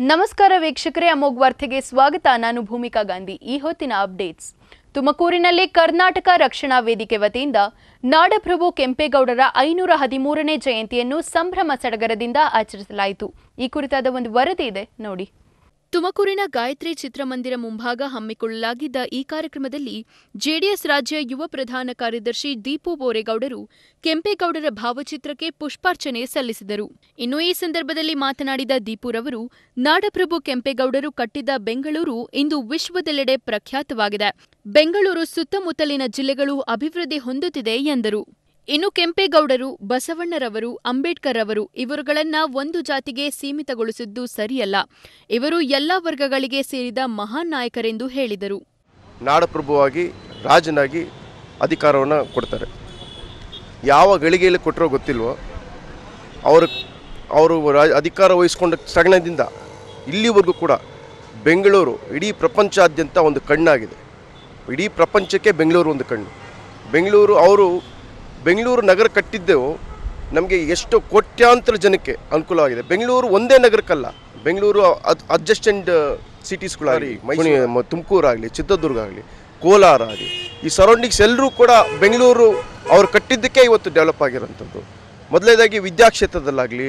ನಮಸ್ಕಾರ ವೀಕ್ಷಕರೇ ಅಮೋಘ್ ವಾರ್ತೆಗೆ ಸ್ವಾಗತ ನಾನು ಭೂಮಿಕಾ ಗಾಂಧಿ ಈ ಹೊತ್ತಿನ ಅಪ್ಡೇಟ್ಸ್ ತುಮಕೂರಿನಲ್ಲಿ ಕರ್ನಾಟಕ ರಕ್ಷಣಾ ವೇದಿಕೆ ವತಿಯಿಂದ ನಾಡಪ್ರಭು ಕೆಂಪೇಗೌಡರ ಐನೂರ ಹದಿಮೂರನೇ ಜಯಂತಿಯನ್ನು ಸಂಭ್ರಮ ಸಡಗರದಿಂದ ಆಚರಿಸಲಾಯಿತು ಈ ಕುರಿತಾದ ಒಂದು ವರದಿ ಇದೆ ನೋಡಿ ತುಮಕೂರಿನ ಗಾಯತ್ರಿ ಚಿತ್ರಮಂದಿರ ಮುಂಭಾಗ ಹಮ್ಮಿಕೊಳ್ಳಲಾಗಿದ್ದ ಈ ಕಾರ್ಯಕ್ರಮದಲ್ಲಿ ಜೆಡಿಎಸ್ ರಾಜ್ಯ ಯುವ ಪ್ರಧಾನ ಕಾರ್ಯದರ್ಶಿ ದೀಪು ಬೋರೇಗೌಡರು ಕೆಂಪೇಗೌಡರ ಭಾವಚಿತ್ರಕ್ಕೆ ಪುಷ್ಪಾರ್ಚನೆ ಸಲ್ಲಿಸಿದರು ಇನ್ನು ಈ ಸಂದರ್ಭದಲ್ಲಿ ಮಾತನಾಡಿದ ದೀಪುರವರು ನಾಡಪ್ರಭು ಕೆಂಪೇಗೌಡರು ಕಟ್ಟಿದ್ದ ಬೆಂಗಳೂರು ಇಂದು ವಿಶ್ವದೆಲ್ಲೆಡೆ ಪ್ರಖ್ಯಾತವಾಗಿದೆ ಬೆಂಗಳೂರು ಸುತ್ತಮುತ್ತಲಿನ ಜಿಲ್ಲೆಗಳು ಅಭಿವೃದ್ಧಿ ಹೊಂದುತ್ತಿದೆ ಎಂದರು ಇನ್ನು ಕೆಂಪೇಗೌಡರು ಬಸವಣ್ಣರವರು ಅಂಬೇಡ್ಕರ್ ಅವರು ಇವರುಗಳನ್ನ ಒಂದು ಜಾತಿಗೆ ಸೀಮಿತಗೊಳಿಸಿದ್ದು ಸರಿಯಲ್ಲ ಇವರು ಎಲ್ಲಾ ವರ್ಗಗಳಿಗೆ ಸೇರಿದ ಮಹಾನ್ ನಾಯಕರೆಂದು ಹೇಳಿದರು ನಾಡಪ್ರಭುವಾಗಿ ರಾಜನಾಗಿ ಅಧಿಕಾರವನ್ನು ಕೊಡ್ತಾರೆ ಯಾವ ಗಳಿಗೆಯಲ್ಲಿ ಕೊಟ್ಟರೋ ಗೊತ್ತಿಲ್ವೋ ಅವರು ಅವರು ರಾ ಅಧಿಕಾರ ವಹಿಸ್ಕೊಂಡ ಕ್ಷಣದಿಂದ ಇಲ್ಲಿವರೆಗೂ ಕೂಡ ಬೆಂಗಳೂರು ಇಡೀ ಪ್ರಪಂಚಾದ್ಯಂತ ಒಂದು ಕಣ್ಣಾಗಿದೆ ಇಡೀ ಪ್ರಪಂಚಕ್ಕೆ ಬೆಂಗಳೂರು ಒಂದು ಕಣ್ಣು ಬೆಂಗಳೂರು ಅವರು ಬೆಂಗಳೂರು ನಗರ ಕಟ್ಟಿದ್ದೆವು ನಮಗೆ ಎಷ್ಟು ಕೋಟ್ಯಾಂತರ ಜನಕ್ಕೆ ಅನುಕೂಲವಾಗಿದೆ ಬೆಂಗಳೂರು ಒಂದೇ ನಗರಕ್ಕಲ್ಲ ಬೆಂಗಳೂರು ಅಡ್ಜಸ್ಟೆಂಟ್ ಸಿಟೀಸ್ಗಳಾಗಲಿ ಮೈಸೂರು ತುಮಕೂರಾಗಲಿ ಚಿತ್ರದುರ್ಗ ಆಗಲಿ ಕೋಲಾರ ಆಗಲಿ ಈ ಸರೌಂಡಿಂಗ್ಸ್ ಎಲ್ಲರೂ ಕೂಡ ಬೆಂಗಳೂರು ಅವ್ರು ಕಟ್ಟಿದ್ದಕ್ಕೆ ಇವತ್ತು ಡೆವಲಪ್ ಆಗಿರೋಂಥದ್ದು ಮೊದಲನೇದಾಗಿ ವಿದ್ಯಾಕ್ಷೇತ್ರದಲ್ಲಾಗಲಿ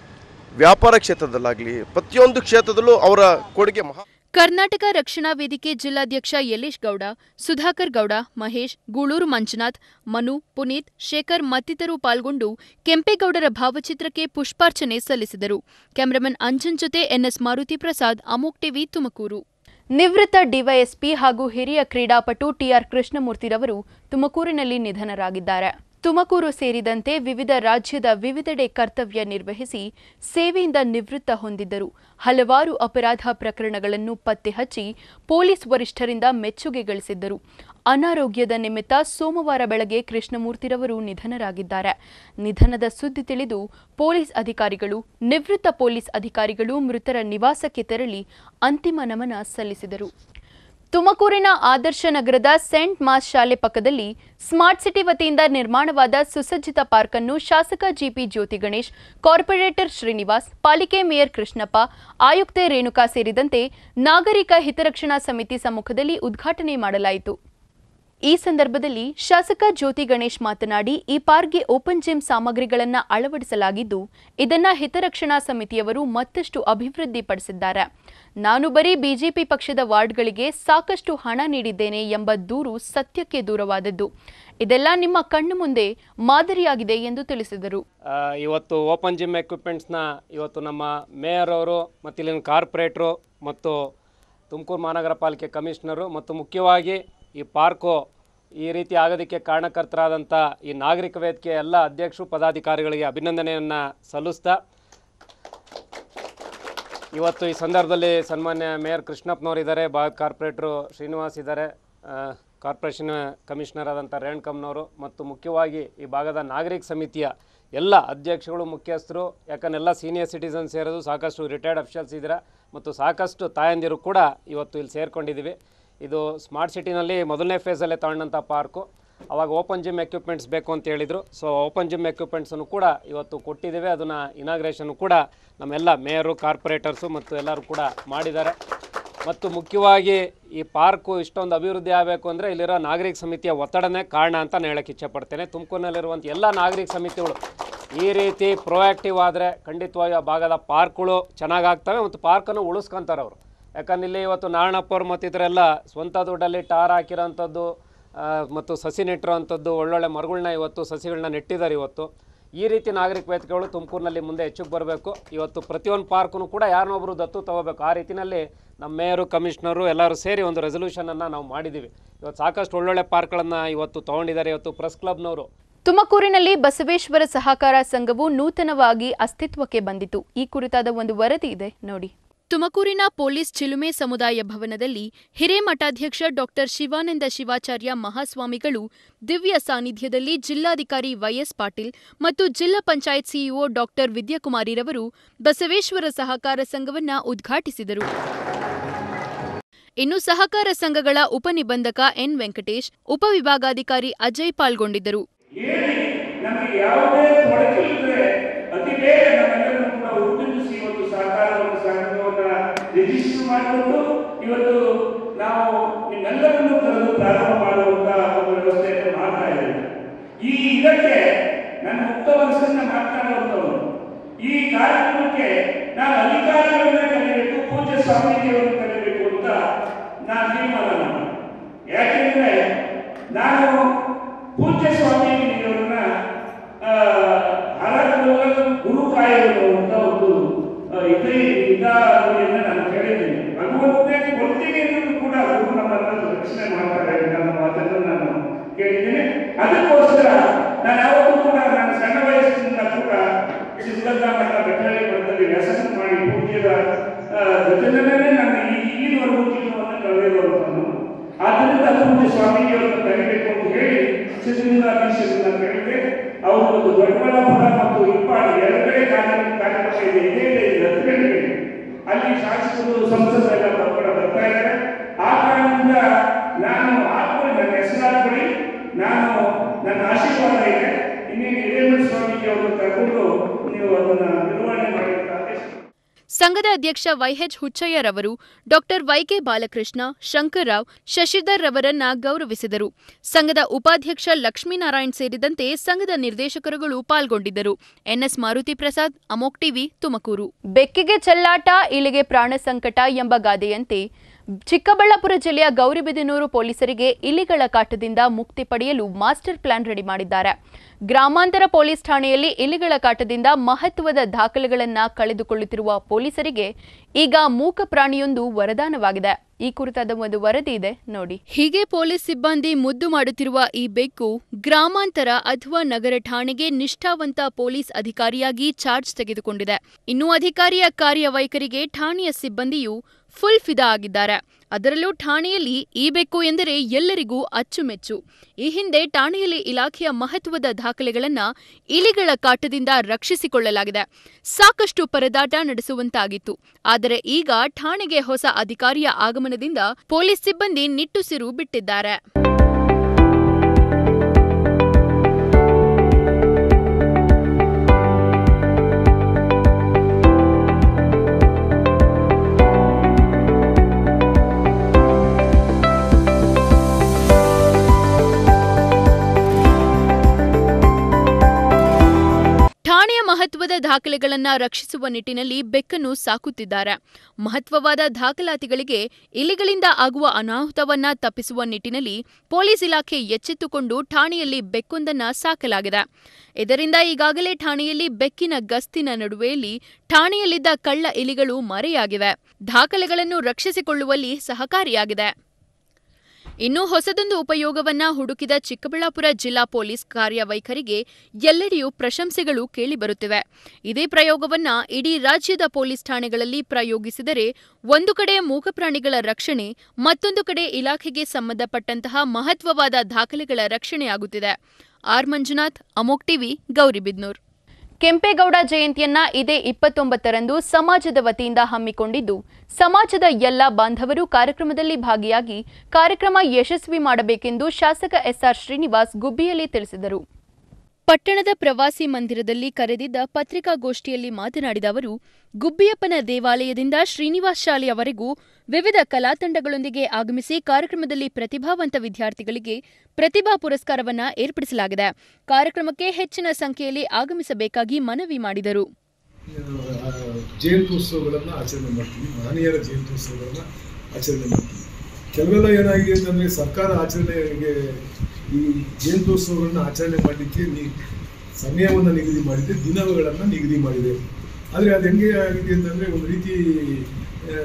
ವ್ಯಾಪಾರ ಕ್ಷೇತ್ರದಲ್ಲಾಗಲಿ ಪ್ರತಿಯೊಂದು ಕ್ಷೇತ್ರದಲ್ಲೂ ಅವರ ಕೊಡುಗೆ ಮಹಾ ಕರ್ನಾಟಕ ರಕ್ಷಣಾ ವೇದಿಕೆ ಜಿಲ್ಲಾಧ್ಯಕ್ಷ ಯಲೇಶ್ ಗೌಡ ಸುಧಾಕರ್ ಗೌಡ ಮಹೇಶ್ ಗೂಳೂರು ಮಂಜುನಾಥ್ ಮನು ಪುನೀತ್ ಶೇಖರ್ ಮತ್ತಿತರರು ಪಾಲ್ಗೊಂಡು ಕೆಂಪೇಗೌಡರ ಭಾವಚಿತ್ರಕ್ಕೆ ಪುಷ್ಪಾರ್ಚನೆ ಸಲ್ಲಿಸಿದರು ಕ್ಯಾಮರಾಮನ್ ಅಂಜನ್ ಜೊತೆ ಎನ್ಎಸ್ ಮಾರುತಿ ಪ್ರಸಾದ್ ಅಮೋಕ್ ಟಿವಿ ತುಮಕೂರು ನಿವೃತ್ತ ಡಿವೈಎಸ್ಪಿ ಹಾಗೂ ಹಿರಿಯ ಕ್ರೀಡಾಪಟು ಟಿಆರ್ ಕೃಷ್ಣಮೂರ್ತಿರವರು ತುಮಕೂರಿನಲ್ಲಿ ನಿಧನರಾಗಿದ್ದಾರೆ ತುಮಕೂರು ಸೇರಿದಂತೆ ವಿವಿಧ ರಾಜ್ಯದ ವಿವಿಧೆಡೆ ಕರ್ತವ್ಯ ನಿರ್ವಹಿಸಿ ಸೇವೆಯಿಂದ ನಿವೃತ್ತ ಹೊಂದಿದ್ದರು ಹಲವಾರು ಅಪರಾಧ ಪ್ರಕರಣಗಳನ್ನು ಪತ್ತೆ ಹಚ್ಚಿ ಪೊಲೀಸ್ ವರಿಷ್ಠರಿಂದ ಮೆಚ್ಚುಗೆ ಗಳಿಸಿದ್ದರು ಅನಾರೋಗ್ಯದ ನಿಮಿತ್ತ ಸೋಮವಾರ ಬೆಳಗ್ಗೆ ಕೃಷ್ಣಮೂರ್ತಿರವರು ನಿಧನರಾಗಿದ್ದಾರೆ ನಿಧನದ ಸುದ್ದಿ ತಿಳಿದು ಪೊಲೀಸ್ ಅಧಿಕಾರಿಗಳು ನಿವೃತ್ತ ಪೊಲೀಸ್ ಅಧಿಕಾರಿಗಳು ಮೃತರ ನಿವಾಸಕ್ಕೆ ತೆರಳಿ ಅಂತಿಮ ನಮನ ಸಲ್ಲಿಸಿದರು ತುಮಕೂರಿನ ಆದರ್ಶ ನಗರದ ಸೆಂಟ್ ಮಾಸ್ ಶಾಲೆ ಪಕ್ಕದಲ್ಲಿ ಸ್ಮಾರ್ಟ್ ಸಿಟಿ ವತಿಯಿಂದ ನಿರ್ಮಾಣವಾದ ಸುಸಜ್ಜಿತ ಪಾರ್ಕ್ ಅನ್ನು ಶಾಸಕ ಜಿಪಿ ಜ್ಯೋತಿ ಗಣೇಶ್ ಕಾರ್ಪೊರೇಟರ್ ಶ್ರೀನಿವಾಸ್ ಪಾಲಿಕೆ ಮೇಯರ್ ಕೃಷ್ಣಪ್ಪ ಆಯುಕ್ತೆ ರೇಣುಕಾ ಸೇರಿದಂತೆ ನಾಗರಿಕ ಹಿತರಕ್ಷಣಾ ಸಮಿತಿ ಸಮ್ಮುಖದಲ್ಲಿ ಉದ್ಘಾಟನೆ ಮಾಡಲಾಯಿತು ಈ ಸಂದರ್ಭದಲ್ಲಿ ಶಾಸಕ ಜ್ಯೋತಿ ಗಣೇಶ್ ಮಾತನಾಡಿ ಈ ಪಾರ್ಕ್ಗೆ ಓಪನ್ ಜಿಮ್ ಸಾಮಗ್ರಿಗಳನ್ನು ಅಳವಡಿಸಲಾಗಿದ್ದು ಇದನ್ನ ಹಿತರಕ್ಷಣಾ ಸಮಿತಿಯವರು ಮತ್ತಷ್ಟು ಅಭಿವೃದ್ಧಿಪಡಿಸಿದ್ದಾರೆ ನಾನು ಬರೀ ಬಿಜೆಪಿ ಪಕ್ಷದ ವಾರ್ಡ್ಗಳಿಗೆ ಸಾಕಷ್ಟು ಹಣ ನೀಡಿದ್ದೇನೆ ಎಂಬ ದೂರು ಸತ್ಯಕ್ಕೆ ದೂರವಾದದ್ದು ಇದೆಲ್ಲ ನಿಮ್ಮ ಕಣ್ಣು ಮುಂದೆ ಮಾದರಿಯಾಗಿದೆ ಎಂದು ತಿಳಿಸಿದರು ಆ, ಇವತ್ತು ಓಪನ್ ಜಿಮ್ ಎಕ್ವಿಪ್ಮೆಂಟ್ಸ್ನ ಇವತ್ತು ನಮ್ಮ ಮೇಯರ್ ಅವರು ಮತ್ತು ಇಲ್ಲಿನ ಕಾರ್ಪೊರೇಟ್ರು ಮತ್ತು ತುಮಕೂರು ಮಹಾನಗರ ಪಾಲಿಕೆ ಕಮಿಷನರು ಮತ್ತು ಮುಖ್ಯವಾಗಿ ಈ ಪಾರ್ಕು ಈ ರೀತಿ ಆಗೋದಕ್ಕೆ ಕಾರಣಕರ್ತರಾದಂಥ ಈ ನಾಗರಿಕ ವೇದಿಕೆ ಎಲ್ಲ ಅಧ್ಯಕ್ಷರು ಪದಾಧಿಕಾರಿಗಳಿಗೆ ಅಭಿನಂದನೆಯನ್ನು ಸಲ್ಲಿಸ್ತಾ ಇವತ್ತು ಈ ಸಂದರ್ಭದಲ್ಲಿ ಸನ್ಮಾನ್ಯ ಮೇಯರ್ ಕೃಷ್ಣಪ್ಪನವರು ಇದ್ದಾರೆ ಭಾಗದ ಕಾರ್ಪೊರೇಟ್ರು ಶ್ರೀನಿವಾಸ್ ಇದ್ದಾರೆ ಆ, ಕಾರ್ಪೊರೇಷನ್ ಕಮಿಷನರ್ ಆದಂಥ ರೇಣುಕಮ್ಮನವರು ಮತ್ತು ಮುಖ್ಯವಾಗಿ ಈ ಭಾಗದ ನಾಗರಿಕ ಸಮಿತಿಯ ಎಲ್ಲ ಅಧ್ಯಕ್ಷಗಳು ಮುಖ್ಯಸ್ಥರು ಯಾಕಂದ್ರೆ ಎಲ್ಲ ಸೀನಿಯರ್ ಸಿಟಿಸನ್ಸ್ ಸೇರೋದು ಸಾಕಷ್ಟು ರಿಟೈರ್ಡ್ ಅಫಿಷಿಯಲ್ಸ್ ಇದ್ದಾರೆ ಮತ್ತು ಸಾಕಷ್ಟು ತಾಯಂದಿರು ಕೂಡ ಇವತ್ತು ಇಲ್ಲಿ ಸೇರ್ಕೊಂಡಿದ್ದೀವಿ ಇದು ಸ್ಮಾರ್ಟ್ ಸಿಟಿನಲ್ಲಿ ಮೊದಲನೇ ಫೇಸಲ್ಲೇ ತಗೊಂಡಂಥ ಪಾರ್ಕು ಅವಾಗ ಓಪನ್ ಜಿಮ್ ಎಕ್ವಿಪ್ಮೆಂಟ್ಸ್ ಬೇಕು ಅಂತ ಹೇಳಿದರು ಸೊ ಓಪನ್ ಜಿಮ್ ಎಕ್ವಿಪ್ಮೆಂಟ್ಸನ್ನು ಕೂಡ ಇವತ್ತು ಕೊಟ್ಟಿದ್ದೇವೆ ಅದನ್ನು ಇನಾಗ್ರೇಷನ್ ಕೂಡ ನಮ್ಮೆಲ್ಲ ಮೇಯರು ಕಾರ್ಪೊರೇಟರ್ಸು ಮತ್ತು ಎಲ್ಲರೂ ಕೂಡ ಮಾಡಿದ್ದಾರೆ ಮತ್ತು ಮುಖ್ಯವಾಗಿ ಈ ಪಾರ್ಕು ಇಷ್ಟೊಂದು ಅಭಿವೃದ್ಧಿ ಆಗಬೇಕು ಅಂದರೆ ಇಲ್ಲಿರೋ ನಾಗರಿಕ ಸಮಿತಿಯ ಒತ್ತಡನೇ ಕಾರಣ ಅಂತ ನಾನು ಹೇಳಕ್ಕೆ ಇಚ್ಛೆಪಡ್ತೇನೆ ತುಮಕೂರಿನಲ್ಲಿರುವಂಥ ಎಲ್ಲ ನಾಗರಿಕ ಸಮಿತಿಗಳು ಈ ರೀತಿ ಪ್ರೊಯಾಕ್ಟಿವ್ ಆದರೆ ಖಂಡಿತವಾಗಿ ಆ ಭಾಗದ ಪಾರ್ಕ್ಗಳು ಚೆನ್ನಾಗಾಗ್ತವೆ ಮತ್ತು ಪಾರ್ಕನ್ನು ಉಳಿಸ್ಕೊಂತಾರೆ ಅವರು ಯಾಕಂದ್ರೆ ಇಲ್ಲಿ ಇವತ್ತು ನಾರಾಯಣಪ್ಪವ್ರು ಮತ್ತಿತರೆಲ್ಲ ಸ್ವಂತ ದುಡ್ಡಲ್ಲಿ ಟಾರ್ ಹಾಕಿರೋಂಥದ್ದು ಆ, ಮತ್ತು ಸಸಿ ನೆಟ್ಟಿರೋಂಥದ್ದು ಒಳ್ಳೊಳ್ಳೆ ಮರಗಳನ್ನ ಇವತ್ತು ಸಸಿಗಳನ್ನ ನೆಟ್ಟಿದ್ದಾರೆ ಇವತ್ತು ಈ ರೀತಿ ನಾಗರಿಕ ವೇದಿಕೆಗಳು ತುಮಕೂರಿನಲ್ಲಿ ಮುಂದೆ ಹೆಚ್ಚಿಗೆ ಬರಬೇಕು ಇವತ್ತು ಪ್ರತಿಯೊಂದು ಪಾರ್ಕು ಕೂಡ ಯಾರನ್ನೊಬ್ಬರು ದತ್ತು ತಗೋಬೇಕು ಆ ರೀತಿಯಲ್ಲಿ ನಮ್ಮ ಮೇಯರು ಕಮಿಷನರು ಎಲ್ಲರೂ ಸೇರಿ ಒಂದು ರೆಸೊಲ್ಯೂಷನನ್ನು ನಾವು ಮಾಡಿದ್ದೀವಿ ಇವತ್ತು ಸಾಕಷ್ಟು ಒಳ್ಳೊಳ್ಳೆ ಪಾರ್ಕ್ಗಳನ್ನು ಇವತ್ತು ತೊಗೊಂಡಿದ್ದಾರೆ ಇವತ್ತು ಪ್ರೆಸ್ ಕ್ಲಬ್ನವರು ತುಮಕೂರಿನಲ್ಲಿ ಬಸವೇಶ್ವರ ಸಹಕಾರ ಸಂಘವು ನೂತನವಾಗಿ ಅಸ್ತಿತ್ವಕ್ಕೆ ಬಂದಿತು ಈ ಕುರಿತಾದ ಒಂದು ವರದಿ ಇದೆ ನೋಡಿ ತುಮಕೂರಿನ ಪೊಲೀಸ್ ಚಿಲುಮೆ ಸಮುದಾಯ ಭವನದಲ್ಲಿ ಹಿರೇಮಠಾಧ್ಯಕ್ಷ ಡಾಕ್ಟರ್ ಶಿವಾನಂದ ಶಿವಾಚಾರ್ಯ ಮಹಾಸ್ವಾಮಿಗಳು ದಿವ್ಯ ಸಾನ್ನಿಧ್ಯದಲ್ಲಿ ಜಿಲ್ಲಾಧಿಕಾರಿ ವೈಎಸ್ ಪಾಟೀಲ್ ಮತ್ತು ಜಿಲ್ಲಾ ಪಂಚಾಯತ್ ಸಿಇಒ ಡಾಕ್ಟರ್ ವಿದ್ಯಾಕುಮಾರಿರವರು ಬಸವೇಶ್ವರ ಸಹಕಾರ ಸಂಘವನ್ನ ಉದ್ಘಾಟಿಸಿದರು ಇನ್ನು ಸಹಕಾರ ಸಂಘಗಳ ಉಪನಿಬಂಧಕ ಎನ್ ವೆಂಕಟೇಶ್ ಉಪವಿಭಾಗಾಧಿಕಾರಿ ಅಜಯ್ ಪಾಲ್ಗೊಂಡಿದ್ದರು ಹೇಳಿ ನಮಗೆ ಯಾವುದೇ ತೊಡಕಿಲ್ಲದೆ ಅತಿ ಬೇಗ ನಮ್ಮೆಲ್ಲರನ್ನು ಕೂಡ ಹುಟ್ಟುಗಿಸಿ ಇವತ್ತು ಸಹಕಾರವನ್ನು ಸಂಘವನ್ನ ಮಾಡಿಕೊಂಡು ಇವತ್ತು ನಾವು ನಿಮ್ಮೆಲ್ಲರನ್ನು ಕರೆದು ಪ್ರಾರಂಭ ಮಾಡುವಂತ ಒಂದು ವ್ಯವಸ್ಥೆಯನ್ನು ಮಾಡ್ತಾ ಇದ್ದೇವೆ ಈ ಇದಕ್ಕೆ ನನ್ನ ಮುಕ್ತ ಮನಸ್ಸನ್ನ ಮಾತನಾಡುವಂಥವನು ಈ ಕಾರ್ಯಕ್ರಮಕ್ಕೆ ನಾನು ಅಧಿಕಾರಿಗಳನ್ನ ಕಲಿಬೇಕು ಪೂಜ್ಯ ಸ್ವಾಮೀಜಿಯವರನ್ನು ಕಲಿಬೇಕು ಅಂತ ನಾನು ತೀರ್ಮಾನ ಮಾಡಿದೆ ಯಾಕೆಂದ್ರೆ ನಾನು ಪೂಜ್ಯ ಸ್ವಾಮೀಜಿಯವರನ್ನ ಹರಕುಲ ಗುರು ಕಾಯಲು ಅಂತ ಒಂದು ಆ, ಇದೇ ಇದಾರಿಯನ್ನು ನಾನು ಕೇಳಿದ್ದೀನಿ ಭಗವಂತನೇ ಕೊಡ್ತೀನಿ ಅನ್ನೋದು ಕೂಡ ಗುರು ನಮ್ಮನ್ನು ರಕ್ಷಣೆ ಮಾಡ್ತಾರೆ ನನ್ನ ಮಾತನ್ನು ನಾನು ಕೇಳಿದ್ದೀನಿ ಅದಕ್ಕೋಸ್ಕರ ನಾನು ಯಾವತ್ತೂ ಕೂಡ ನಾನು ಸಣ್ಣ ವಯಸ್ಸಿನಿಂದ ಕೂಡ ಸಿದ್ಧಗಂಗಾ ಮಠ ಬೆಟ್ಟಳ್ಳಿ ಮಠದಲ್ಲಿ ವ್ಯಾಸಂಗ ಮಾಡಿ ಪೂಜ್ಯದ ಆ, ಜೊತೆನಲ್ಲೇ ನಾನು ಈ ಈವರೆಗೂ ಜೀವನವನ್ನು ಕಳೆದಿರುವಂಥವನು ಆದ್ದರಿಂದ ಪೂಜ್ಯ ಸ್ವಾಮೀಜಿಯವರನ್ನು ಕರಿಬೇಕು ಅಂತ ಹೇಳಿ ಸಿದ್ಧಲಿಂಗಾಧೀಶರನ್ನ ಕೇಳಿದೆ ಅವರು ಒಂದು ದೊಡ್ಡಬಳ್ಳಾಪುರ ಮತ್ತು ಇಪ್ಪಾಡಿ ಎರಡು ಕಡೆ ಕಾರ್ಯ ಕಾರ್ಯಕ್ರಮ ಇದೆ ಇದೇ ಇದೆ ಇದು ಹತ್ತು ಗಂಟೆಗೆ ಅಲ್ಲಿ ಶಾಸಕರು ಸಂಸದರೆಲ್ಲ ಬರ್ಕೊಂಡು ಬರ್ತಾ ಇದ್ದಾರೆ ಆ ಕಾರಣದಿಂದ ನಾನು ಹಾಕೊಳ್ಳಿ ನನ್ನ ಹೆಸರು ಹಾಕೊಳ್ಳಿ ನಾನು ನನ್ನ ಆಶೀರ್ವಾದ ಇದೆ ಇನ್ನೇನು ಹಿರೇಮಠ ಸ್ವಾಮೀಜಿ ಅವರನ್ನು ಕರ್ಕೊಂಡು ನೀವು ಅದನ್ನ ನಿರ್ವಹಣೆ ಮಾಡಿ ಅಂತ ಆದೇಶ ಸಂಘದ ಅಧ್ಯಕ್ಷ ವೈಎಚ್ ಹುಚ್ಚಯ್ಯರವರು ಡಾಕ್ಟರ್ ವೈಕೆ ಬಾಲಕೃಷ್ಣ ಶಂಕರ್ರಾವ್ ಶಶಿಧರ್ ರವರನ್ನ ಗೌರವಿಸಿದರು ಸಂಘದ ಉಪಾಧ್ಯಕ್ಷ ಲಕ್ಷ್ಮೀನಾರಾಯಣ್ ಸೇರಿದಂತೆ ಸಂಘದ ನಿರ್ದೇಶಕರುಗಳು ಪಾಲ್ಗೊಂಡಿದ್ದರು ಎನ್ಎಸ್ ಮಾರುತಿ ಪ್ರಸಾದ್ ಅಮೋಕ್ ಟಿವಿ ತುಮಕೂರು ಬೆಕ್ಕಿಗೆ ಚೆಲ್ಲಾಟ ಇಲಿಗೆ ಪ್ರಾಣ ಸಂಕಟ ಎಂಬ ಗಾದೆಯಂತೆ ಚಿಕ್ಕಬಳ್ಳಾಪುರ ಜಿಲ್ಲೆಯ ಗೌರಿಬಿದನೂರು ಪೊಲೀಸರಿಗೆ ಇಲಿಗಳ ಕಾಟದಿಂದ ಮುಕ್ತಿ ಪಡೆಯಲು ಮಾಸ್ಟರ್ ಪ್ಲಾನ್ ರೆಡಿ ಮಾಡಿದ್ದಾರೆ ಗ್ರಾಮಾಂತರ ಪೊಲೀಸ್ ಠಾಣೆಯಲ್ಲಿ ಇಲಿಗಳ ಕಾಟದಿಂದ ಮಹತ್ವದ ದಾಖಲೆಗಳನ್ನ ಕಳೆದುಕೊಳ್ಳುತ್ತಿರುವ ಪೊಲೀಸರಿಗೆ ಈಗ ಮೂಕ ಪ್ರಾಣಿಯೊಂದು ವರದಾನವಾಗಿದೆ ಈ ಕುರಿತಾದ ಒಂದು ವರದಿ ಇದೆ ನೋಡಿ ಹೀಗೆ ಪೊಲೀಸ್ ಸಿಬ್ಬಂದಿ ಮುದ್ದು ಮಾಡುತ್ತಿರುವ ಈ ಬೆಕ್ಕು ಗ್ರಾಮಾಂತರ ಅಥವಾ ನಗರ ಠಾಣೆಗೆ ನಿಷ್ಠಾವಂತ ಪೊಲೀಸ್ ಅಧಿಕಾರಿಯಾಗಿ ಚಾರ್ಜ್ ತೆಗೆದುಕೊಂಡಿದೆ ಇನ್ನು ಅಧಿಕಾರಿಯ ಕಾರ್ಯವೈಖರಿಗೆ ಠಾಣೆಯ ಸಿಬ್ಬಂದಿಯು ಫುಲ್ ಫಿದಾ ಆಗಿದ್ದಾರೆ ಅದರಲ್ಲೂ ಠಾಣೆಯಲ್ಲಿ ಈ ಬೆಕ್ಕು ಎಂದರೆ ಎಲ್ಲರಿಗೂ ಅಚ್ಚುಮೆಚ್ಚು ಈ ಹಿಂದೆ ಠಾಣೆಯಲ್ಲಿ ಇಲಾಖೆಯ ಮಹತ್ವದ ದಾಖಲೆಗಳನ್ನ ಇಲಿಗಳ ಕಾಟದಿಂದ ರಕ್ಷಿಸಿಕೊಳ್ಳಲಾಗಿದೆ ಸಾಕಷ್ಟು ಪರದಾಟ ನಡೆಸುವಂತಾಗಿತ್ತು ಆದರೆ ಈಗ ಠಾಣೆಗೆ ಹೊಸ ಅಧಿಕಾರಿಯ ಆಗಮನದಿಂದ ಪೊಲೀಸ್ ಸಿಬ್ಬಂದಿ ನಿಟ್ಟುಸಿರು ಬಿಟ್ಟಿದ್ದಾರೆ ಠಾಣೆಯ ಮಹತ್ವದ ದಾಖಲೆಗಳನ್ನ ರಕ್ಷಿಸುವ ನಿಟ್ಟಿನಲ್ಲಿ ಬೆಕ್ಕನ್ನು ಸಾಕುತ್ತಿದ್ದಾರೆ ಮಹತ್ವವಾದ ದಾಖಲಾತಿಗಳಿಗೆ ಇಲಿಗಳಿಂದ ಆಗುವ ಅನಾಹುತವನ್ನ ತಪ್ಪಿಸುವ ನಿಟ್ಟಿನಲ್ಲಿ ಪೊಲೀಸ್ ಇಲಾಖೆ ಎಚ್ಚೆತ್ತುಕೊಂಡು ಠಾಣೆಯಲ್ಲಿ ಬೆಕ್ಕೊಂದನ್ನ ಸಾಕಲಾಗಿದೆ ಇದರಿಂದ ಈಗಾಗಲೇ ಠಾಣೆಯಲ್ಲಿ ಬೆಕ್ಕಿನ ಗಸ್ತಿನ ನಡುವೆಯಲ್ಲಿ ಠಾಣೆಯಲ್ಲಿದ್ದ ಕಳ್ಳ ಇಲಿಗಳು ಮರೆಯಾಗಿವೆ ದಾಖಲೆಗಳನ್ನು ರಕ್ಷಿಸಿಕೊಳ್ಳುವಲ್ಲಿ ಸಹಕಾರಿಯಾಗಿದೆ ಇನ್ನು ಹೊಸದೊಂದು ಉಪಯೋಗವನ್ನ ಹುಡುಕಿದ ಚಿಕ್ಕಬಳ್ಳಾಪುರ ಜಿಲ್ಲಾ ಪೊಲೀಸ್ ಕಾರ್ಯವೈಖರಿಗೆ ಎಲ್ಲೆಡೆಯೂ ಪ್ರಶಂಸೆಗಳು ಕೇಳಿಬರುತ್ತಿವೆ ಇದೇ ಪ್ರಯೋಗವನ್ನ ಇಡೀ ರಾಜ್ಯದ ಪೊಲೀಸ್ ಠಾಣೆಗಳಲ್ಲಿ ಪ್ರಯೋಗಿಸಿದರೆ ಒಂದು ಕಡೆ ಮೂಕಪ್ರಾಣಿಗಳ ರಕ್ಷಣೆ ಮತ್ತೊಂದು ಕಡೆ ಇಲಾಖೆಗೆ ಸಂಬಂಧಪಟ್ಟಂತಹ ಮಹತ್ವವಾದ ದಾಖಲೆಗಳ ರಕ್ಷಣೆಯಾಗುತ್ತಿದೆ ಆರ್ ಮಂಜುನಾಥ್ ಅಮೋಕ್ ಟಿವಿ ಗೌರಿಬಿದ್ನೂರ್ ಕೆಂಪೇಗೌಡ ಜಯಂತಿಯನ್ನ ಇದೇ ಇಪ್ಪತ್ತೊಂಬತ್ತರಂದು ಸಮಾಜದ ವತಿಯಿಂದ ಹಮ್ಮಿಕೊಂಡಿದ್ದು ಸಮಾಜದ ಎಲ್ಲ ಬಾಂಧವರು ಕಾರ್ಯಕ್ರಮದಲ್ಲಿ ಭಾಗಿಯಾಗಿ ಕಾರ್ಯಕ್ರಮ ಯಶಸ್ವಿ ಮಾಡಬೇಕೆಂದು ಶಾಸಕ ಎಸ್ಆರ್ ಶ್ರೀನಿವಾಸ್ ಗುಬ್ಬಿಯಲ್ಲಿ ತಿಳಿಸಿದರು ಪಟ್ಟಣದ ಪ್ರವಾಸಿ ಮಂದಿರದಲ್ಲಿ ಕರೆದಿದ್ದ ಪತ್ರಿಕಾಗೋಷ್ಠಿಯಲ್ಲಿ ಮಾತನಾಡಿದ ಅವರು ಗುಬ್ಬಿಯಪ್ಪನ ದೇವಾಲಯದಿಂದ ಶ್ರೀನಿವಾಸ್ ಶಾಲೆಯವರೆಗೂ ವಿವಿಧ ಕಲಾತಂಡಗಳೊಂದಿಗೆ ಆಗಮಿಸಿ ಕಾರ್ಯಕ್ರಮದಲ್ಲಿ ಪ್ರತಿಭಾವಂತ ವಿದ್ಯಾರ್ಥಿಗಳಿಗೆ ಪ್ರತಿಭಾ ಪುರಸ್ಕಾರವನ್ನ ಏರ್ಪಡಿಸಲಾಗಿದೆ ಕಾರ್ಯಕ್ರಮಕ್ಕೆ ಹೆಚ್ಚಿನ ಸಂಖ್ಯೆಯಲ್ಲಿ ಆಗಮಿಸಬೇಕಾಗಿ ಮನವಿ ಮಾಡಿದರು ಆ, ಜಯಂತ್ಯೋತ್ಸವಗಳನ್ನು ಆಚರಣೆ ಮಾಡ್ತೀವಿ ಮಹನೀಯರ ಜಯಂತ್ಯೋತ್ಸವಗಳನ್ನು ಆಚರಣೆ ಮಾಡ್ತೀವಿ ಕೆಲವೆಲ್ಲ ಏನಾಗಿದೆ ಅಂತಂದರೆ ಸರ್ಕಾರ ಆಚರಣೆಗೆ ಈ ಜಯಂತ್ಯೋತ್ಸವಗಳನ್ನ ಆಚರಣೆ ಮಾಡಲಿಕ್ಕೆ ನೀ ಸಮಯವನ್ನು ನಿಗದಿ ಮಾಡಿದೆ ದಿನಗಳನ್ನು ನಿಗದಿ ಮಾಡಿದೆ ಆದರೆ ಅದು ಹೆಂಗೆ ಆಗಿದೆ ಅಂತಂದರೆ ಒಂದು ರೀತಿ ಆ,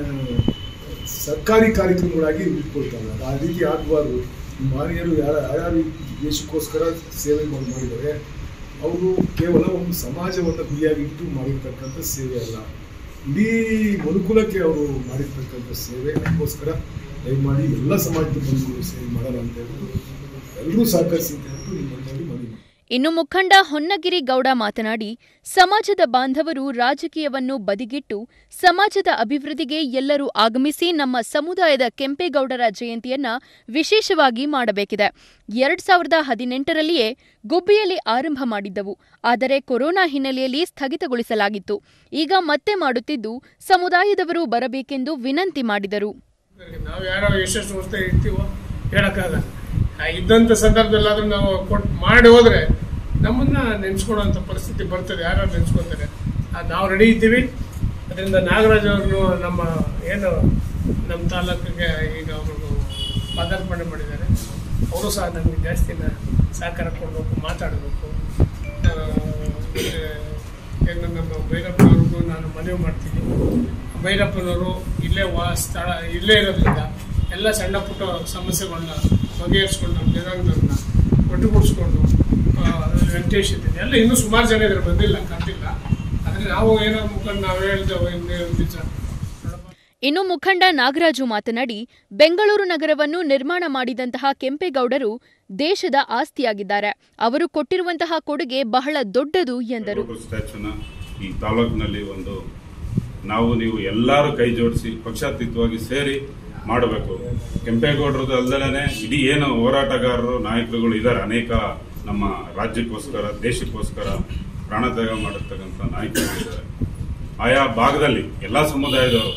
ಸರ್ಕಾರಿ ಕಾರ್ಯಕ್ರಮಗಳಾಗಿ ಉಟ್ಕೊಳ್ತಾರೆ ಅದು ಆ ರೀತಿ ಆಗಬಾರ್ದು ಮಹನೀಯರು ಯಾರ ಯಾರ್ಯಾರು ಈ ದೇಶಕ್ಕೋಸ್ಕರ ಸೇವೆ ಮಾಡಿ- ಮಾಡಿದ್ದಾರೆ ಅವರು ಕೇವಲ ಒಂದು ಸಮಾಜವನ್ನು ಗುರಿಯಾಗಿಟ್ಟು ಮಾಡಿರ್ತಕ್ಕಂಥ ಸೇವೆ ಅಲ್ಲ ಇಡೀ ಮನುಕುಲಕ್ಕೆ ಅವರು ಮಾಡಿರ್ತಕ್ಕಂಥ ಸೇವೆ ಅದಕ್ಕೋಸ್ಕರ ದಯಮಾಡಿ ಎಲ್ಲ ಸಮಾಜದ ಬಂಧುಗಳು ಸೇವೆ ಮಾಡೋಣ ಅಂತ ಹೇಳ್ಬಿಟ್ಟು ಎಲ್ಲರೂ ಸಹಕರಿಸಿ ಅಂತ ಹೇಳ್ಬಿಟ್ಟು ನಿಮ್ಮಲ್ಲಿ ಮನವಿ ಮಾಡ್ತೀನಿ. ಇನ್ನು ಮುಖಂಡ ಹೊನ್ನಗಿರಿ ಗೌಡ ಮಾತನಾಡಿ ಸಮಾಜದ ಬಾಂಧವರು ರಾಜಕೀಯವನ್ನು ಬದಿಗಿಟ್ಟು ಸಮಾಜದ ಅಭಿವೃದ್ಧಿಗೆ ಎಲ್ಲರೂ ಆಗಮಿಸಿ ನಮ್ಮ ಸಮುದಾಯದ ಕೆಂಪೇಗೌಡರ ಜಯಂತಿಯನ್ನ ವಿಶೇಷವಾಗಿ ಮಾಡಬೇಕಿದೆ ಎರಡ್ ಸಾವಿರದ ಹದಿನೆಂಟರಲ್ಲಿಯೇ ಗುಬ್ಬಿಯಲ್ಲಿ ಆರಂಭ ಮಾಡಿದ್ದವು ಆದರೆ ಕೊರೋನಾ ಹಿನ್ನೆಲೆಯಲ್ಲಿ ಸ್ಥಗಿತಗೊಳಿಸಲಾಗಿತ್ತು ಈಗ ಮತ್ತೆ ಮಾಡುತ್ತಿದ್ದು ಸಮುದಾಯದವರು ಬರಬೇಕೆಂದು ವಿನಂತಿ ಮಾಡಿದರು ನಾವು ಯಾರೋ ಎಷ್ಟೆಷ್ಟು ವರ್ಷ ಇರ್ತೀವೋ ಹೇಳಕ್ಕಾಗಲ್ಲ ಆ ಇದ್ದಂಥ ಸಂದರ್ಭದಲ್ಲಾದ್ರೂ ನಾವು ಕೊಟ್ಟು ಮಾಡಿ ಹೋದ್ರೆ ನಮ್ಮನ್ನ ನೆನ್ಸ್ಕೊಳ್ಳೋಂಥ ಪರಿಸ್ಥಿತಿ ಬರ್ತದೆ ಯಾರು ನೆನ್ಸ್ಕೊತಾರೆ ಆ, ನಾವು ರೆಡಿ ಇದ್ದೀವಿ ಅದರಿಂದ ನಾಗರಾಜ್ ಅವ್ರನ್ನು ನಮ್ಮ ಏನು ನಮ್ಮ ತಾಲೂಕಿಗೆ ಈಗ ಅವರು ಪದಾರ್ಪಣೆ ಮಾಡಿದ್ದಾರೆ ಅವರು ಸಹ ನಮಗೆ ಜಾಸ್ತಿನ ಸಹಕಾರ ಕೊಡಬೇಕು ಮಾತಾಡಬೇಕು ಆ, ಮತ್ತೆ ಏನು ನಮ್ಮ ಭೈರಪ್ಪನವ್ರಿಗೂ ನಾನು ಮನವಿ ಮಾಡ್ತೀನಿ ಭೈರಪ್ಪನವರು ಇಲ್ಲೇ ವಾ ಸ್ಥಳ ಇಲ್ಲೇ ಇರೋದ್ರಿಂದ ಎಲ್ಲ ಸಣ್ಣ ಪುಟ್ಟ ಸಮಸ್ಯೆಗಳನ್ನ ಬಗೆಹರಿಸ್ಕೊಂಡು ನಮ್ಮ ಜನಾಂಗದವ್ರನ್ನ ಒಟ್ಟುಗೂಡಿಸ್ಕೊಂಡು ಆ, ವೆಂಕಟೇಶ್ ಇದ್ದೀನಿ ಎಲ್ಲ ಇನ್ನೂ ಸುಮಾರು ಜನ ಇದ್ರೆ ಬಂದಿಲ್ಲ ಕರೆದಿಲ್ಲ ಆದರೆ ನಾವು ಏನೋ ಮುಖಂಡ ನಾವು ಹೇಳ್ತೇವೆ ಇನ್ನೇನು ದಿವಸ ಇನ್ನು ಮುಖಂಡ ನಾಗರಾಜು ಮಾತನಾಡಿ ಬೆಂಗಳೂರು ನಗರವನ್ನು ನಿರ್ಮಾಣ ಮಾಡಿದಂತಹ ಕೆಂಪೇಗೌಡರು ದೇಶದ ಆಸ್ತಿಯಾಗಿದ್ದಾರೆ ಅವರು ಕೊಟ್ಟಿರುವಂತಹ ಕೊಡುಗೆ ಬಹಳ ದೊಡ್ಡದು ಎಂದರು ಗೌಡ್ರ ಸ್ಟ್ಯಾಚ್ಯೂನ ಈ ತಾಲೂಕಿನಲ್ಲಿ ಒಂದು ನಾವು ನೀವು ಎಲ್ಲರೂ ಕೈ ಜೋಡಿಸಿ ಪಕ್ಷಾತೀತವಾಗಿ ಸೇರಿ ಮಾಡಬೇಕು ಕೆಂಪೇಗೌಡರದ್ದು ಅಲ್ಲದೇ ಇಡೀ ಏನು ಹೋರಾಟಗಾರರು ನಾಯಕರುಗಳು ಇದ್ದಾರೆ ಅನೇಕ ನಮ್ಮ ರಾಜ್ಯಕ್ಕೋಸ್ಕರ ದೇಶಕ್ಕೋಸ್ಕರ ಪ್ರಾಣತ್ಯಾಗ ಮಾಡಿರ್ತಕ್ಕಂಥ ನಾಯಕರು ಇದ್ದಾರೆ ಆಯಾ ಭಾಗದಲ್ಲಿ ಎಲ್ಲ ಸಮುದಾಯದವರು